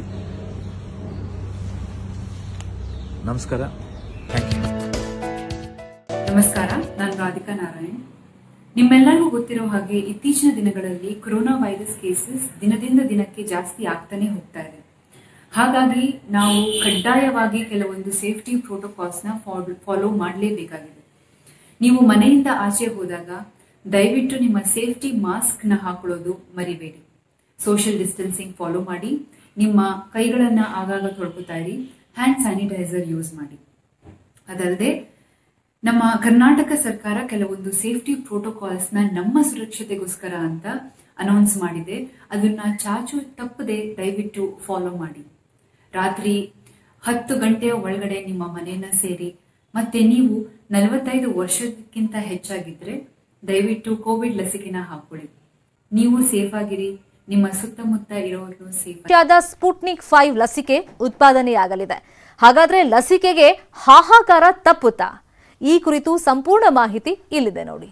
ನಮಸ್ಕಾರ ಥ್ಯಾಂಕ್ ಯು ನಮಸ್ಕಾರ ನಾನು ರಾಧಿಕಾ ನಾರಾಯಣ್ ನಿಮ್ಮೆಲ್ಲರಿಗೂ ಗೊತ್ತಿರೋ ಹಾಗೆ ಇತ್ತೀಚಿನ ದಿನಗಳಲ್ಲಿ ಕೊರೋನಾ ವೈರಸ್ ಕೇಸಸ್ ದಿನದಿಂದ ದಿನಕ್ಕೆ ಜಾಸ್ತಿ ಆಗ್ತಾನೆ ಹೋಗ್ತಾ ಇದೆ ಹಾಗಾಗಿ ನಾವು ಕಡ್ಡಾಯವಾಗಿ ಕೆಲವೊಂದು ಸೇಫ್ಟಿ ಪ್ರೋಟೋಕಾಲ್ಸ್ನ ಫಾಲೋ ಮಾಡಲೇಬೇಕಾಗಿದೆ ನೀವು ಮನೆಯಿಂದ ಆಚೆ ಹೋದಾಗ ದಯವಿಟ್ಟು ನಿಮ್ಮ ಸೇಫ್ಟಿ ಮಾಸ್ಕ್ನ ಹಾಕೊಳ್ಳೋದು ಮರಿಬೇಡಿ ಸೋಷಿಯಲ್ ಡಿಸ್ಟೆನ್ಸಿಂಗ್ ಫಾಲೋ ಮಾಡಿ ನಿಮ್ಮ ಕೈಗಳನ್ನು ಆಗಾಗ ತೊಳ್ಕೊತಾ ಇರಿ ಹ್ಯಾಂಡ್ ಸ್ಯಾನಿಟೈಸರ್ ಯೂಸ್ ಮಾಡಿ ಅದಲ್ಲದೆ ನಮ್ಮ ಕರ್ನಾಟಕ ಸರ್ಕಾರ ಕೆಲವೊಂದು ಸೇಫ್ಟಿ ಪ್ರೋಟೋಕಾಲ್ಸ್ನ ನಮ್ಮ ಸುರಕ್ಷತೆಗೋಸ್ಕರ ಅಂತ ಅನೌನ್ಸ್ ಮಾಡಿದೆ ಅದನ್ನ ಚಾಚು ತಪ್ಪದೆ ದಯವಿಟ್ಟು ಫಾಲೋ ಮಾಡಿ ರಾತ್ರಿ ಹತ್ತು ಗಂಟೆಯ ಒಳಗಡೆ ನಿಮ್ಮ ಮನೆಯನ್ನ ಸೇರಿ ಮತ್ತೆ ನೀವು ನಲವತ್ತೈದು ವರ್ಷಕ್ಕಿಂತ ಹೆಚ್ಚಾಗಿದ್ರೆ ದಯವಿಟ್ಟು ಕೋವಿಡ್ ಲಸಿಕೆನ ಹಾಕೊಳ್ಳಿ ನೀವು ಸೇಫ್ ಆಗಿರಿ ನಿಮ್ಮ ಸುತ್ತಮುತ್ತ ಇರೋರು ಸೇಫ್ ರಷ್ಯಾದ ಸ್ಪುಟ್ನಿಕ್ ಫೈವ್ ಲಸಿಕೆ ಉತ್ಪಾದನೆಯಾಗಲಿದೆ ಹಾಗಾದ್ರೆ ಲಸಿಕೆಗೆ ಹಾಹಾಕಾರ ತಪ್ಪುತ್ತಾ ಈ ಕುರಿತು ಸಂಪೂರ್ಣ ಮಾಹಿತಿ ಇಲ್ಲಿದೆ ನೋಡಿ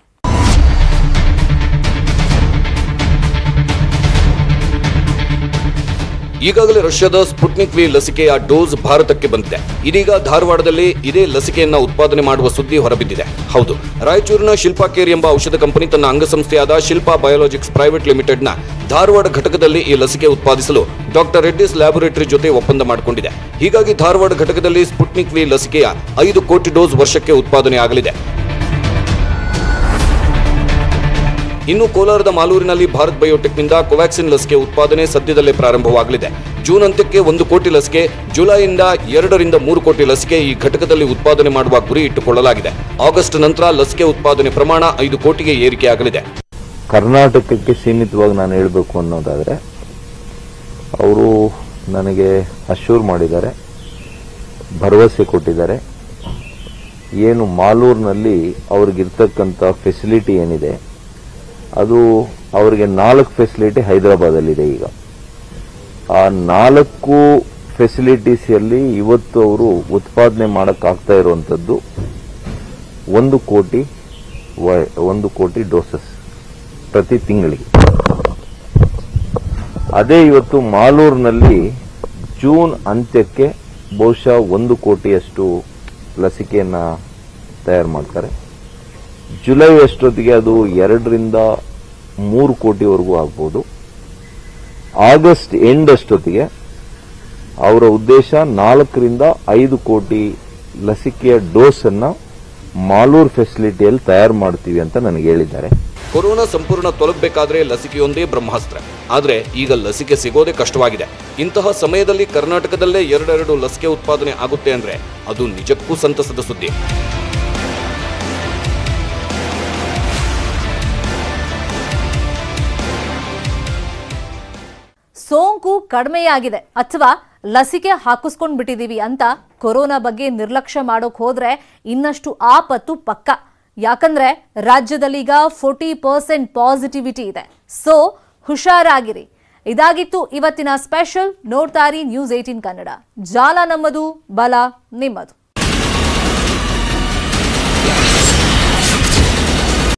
ಈಗಾಗಲೇ ರಷ್ಯಾದ ಸ್ಪುಟ್ನಿಕ್ ವಿ ಲಸಿಕೆಯ ಡೋಸ್ ಭಾರತಕ್ಕೆ ಬಂದಿದೆ ಇದೀಗ ಧಾರವಾಡದಲ್ಲಿ ಇದೇ ಲಸಿಕೆಯನ್ನ ಉತ್ಪಾದನೆ ಮಾಡುವ ಸುದ್ದಿ ಹೊರಬಿದ್ದಿದೆ ಹೌದು ರಾಯಚೂರಿನ ಶಿಲ್ಪಾ ಕೇರ್ ಎಂಬ ಔಷಧ ಕಂಪನಿ ತನ್ನ ಅಂಗಸಂಸ್ಥೆಯಾದ ಶಿಲ್ಪಾ ಬಯೋಲಾಜಿಕ್ಸ್ ಪ್ರೈವೇಟ್ ಲಿಮಿಟೆಡ್ನ ಧಾರವಾಡ ಘಟಕದಲ್ಲಿ ಈ ಲಸಿಕೆ ಉತ್ಪಾದಿಸಲು ಡಾಕ್ಟರ್ ರೆಡ್ಡಿಸ್ ಲ್ಯಾಬೊರೇಟರಿ ಜೊತೆ ಒಪ್ಪಂದ ಮಾಡಿಕೊಂಡಿದೆ ಹೀಗಾಗಿ ಧಾರವಾಡ ಘಟಕದಲ್ಲಿ ಸ್ಪುಟ್ನಿಕ್ ವಿ ಲಸಿಕೆಯ ಐದು ಕೋಟಿ ಡೋಸ್ ವರ್ಷಕ್ಕೆ ಉತ್ಪಾದನೆ ಆಗಲಿದೆ ಇನ್ನು ಕೋಲಾರದ ಮಾಲೂರಿನಲ್ಲಿ ಭಾರತ್ ಬಯೋಟೆಕ್ನಿಂದ ಕೋವ್ಯಾಕ್ಸಿನ್ ಲಸಿಕೆ ಉತ್ಪಾದನೆ ಸದ್ಯದಲ್ಲೇ ಪ್ರಾರಂಭವಾಗಲಿದೆ ಜೂನ್ ಅಂತ್ಯಕ್ಕೆ ಒಂದು ಕೋಟಿ ಲಸಿಕೆ ಜುಲೈಯಿಂದ ಎರಡರಿಂದ ಮೂರು ಕೋಟಿ ಲಸಿಕೆ ಈ ಘಟಕದಲ್ಲಿ ಉತ್ಪಾದನೆ ಮಾಡುವ ಗುರಿ ಇಟ್ಟುಕೊಳ್ಳಲಾಗಿದೆ ಆಗಸ್ಟ್ ನಂತರ ಲಸಿಕೆ ಉತ್ಪಾದನೆ ಪ್ರಮಾಣ ಐದು ಕೋಟಿಗೆ ಏರಿಕೆಯಾಗಲಿದೆ ಕರ್ನಾಟಕಕ್ಕೆ ಸೀಮಿತವಾಗಿ ನಾನು ಹೇಳಬೇಕು ಅನ್ನೋದಾದರೆ ಅವರು ನನಗೆ ಅಶ್ಯೂರ್ ಮಾಡಿದ್ದಾರೆ ಭರವಸೆ ಕೊಟ್ಟಿದ್ದಾರೆ ಏನು ಮಾಲೂರಿನಲ್ಲಿ ಅವ್ರಿಗಿರ್ತಕ್ಕಂಥ ಫೆಸಿಲಿಟಿ ಏನಿದೆ ಅದು ಅವರಿಗೆ ನಾಲ್ಕು ಫೆಸಿಲಿಟಿ ಹೈದರಾಬಾದಲ್ಲಿದೆ ಈಗ ಆ ನಾಲ್ಕು ಫೆಸಿಲಿಟೀಸಲ್ಲಿ ಇವತ್ತು ಅವರು ಉತ್ಪಾದನೆ ಮಾಡೋಕ್ಕಾಗ್ತಾ ಇರುವಂಥದ್ದು ಒಂದು ಕೋಟಿ ವ- ಒಂದು ಕೋಟಿ ಡೋಸಸ್ ಪ್ರತಿ ತಿಂಗಳಿಗೆ ಅದೇ ಇವತ್ತು ಮಾಲೂರಿನಲ್ಲಿ ಜೂನ್ ಅಂತ್ಯಕ್ಕೆ ಬಹುಶಃ ಒಂದು ಕೋಟಿಯಷ್ಟು ಲಸಿಕೆಯನ್ನ ತಯಾರು ಮಾಡ್ತಾರೆ ಜುಲೈ ಅಷ್ಟೊತ್ತಿಗೆ ಅದು ಎರಡರಿಂದ ಮೂರು ಕೋಟಿವರೆಗೂ ಆಗ್ಬೋದು ಆಗಸ್ಟ್ ಎಂಡ್ ಅಷ್ಟೊತ್ತಿಗೆ ಅವರ ಉದ್ದೇಶ ನಾಲ್ಕರಿಂದ ಐದು ಕೋಟಿ ಲಸಿಕೆಯ ಡೋಸ್ ಅನ್ನ ಮಾಲೂರ್ ಫೆಸಿಲಿಟಿಯಲ್ಲಿ ತಯಾರು ಮಾಡ್ತೀವಿ ಅಂತ ನನಗೆ ಹೇಳಿದ್ದಾರೆ ಕೊರೋನಾ ಸಂಪೂರ್ಣ ತೊಲಗಬೇಕಾದ್ರೆ ಲಸಿಕೆಯೊಂದೇ ಬ್ರಹ್ಮಾಸ್ತ್ರ ಆದ್ರೆ ಈಗ ಲಸಿಕೆ ಸಿಗೋದೇ ಕಷ್ಟವಾಗಿದೆ ಇಂತಹ ಸಮಯದಲ್ಲಿ ಕರ್ನಾಟಕದಲ್ಲೇ ಎರಡೆರಡು ಲಸಿಕೆ ಉತ್ಪಾದನೆ ಆಗುತ್ತೆ ಅಂದ್ರೆ ಅದು ನಿಜಕ್ಕೂ ಸಂತಸದ ಸುದ್ದಿ ಸೋಂಕು ಕಡಿಮೆಯಾಗಿದೆ ಅಥವಾ ಲಸಿಕೆ ಹಾಕಿಸ್ಕೊಂಡ್ ಬಿಟ್ಟಿದೀವಿ ಅಂತ ಕೊರೋನಾ ಬಗ್ಗೆ ನಿರ್ಲಕ್ಷ್ಯ ಮಾಡೋಕ್ ಹೋದ್ರೆ ಇನ್ನಷ್ಟು ಆಪತ್ತು ಪಕ್ಕ ಯಾಕಂದ್ರೆ ರಾಜ್ಯದಲ್ಲೀಗ ಫೋರ್ಟಿ ಪರ್ಸೆಂಟ್ ಪಾಸಿಟಿವಿಟಿ ಇದೆ ಸೊ ಹುಷಾರಾಗಿರಿ ಇದಾಗಿತ್ತು ಇವತ್ತಿನ ಸ್ಪೆಷಲ್ ನೋಡ್ತಾರಿ ನ್ಯೂಸ್ ಏಟೀನ್ ಕನ್ನಡ ಜಾಲ ನಮ್ಮದು ಬಲ ನಿಮ್ಮದು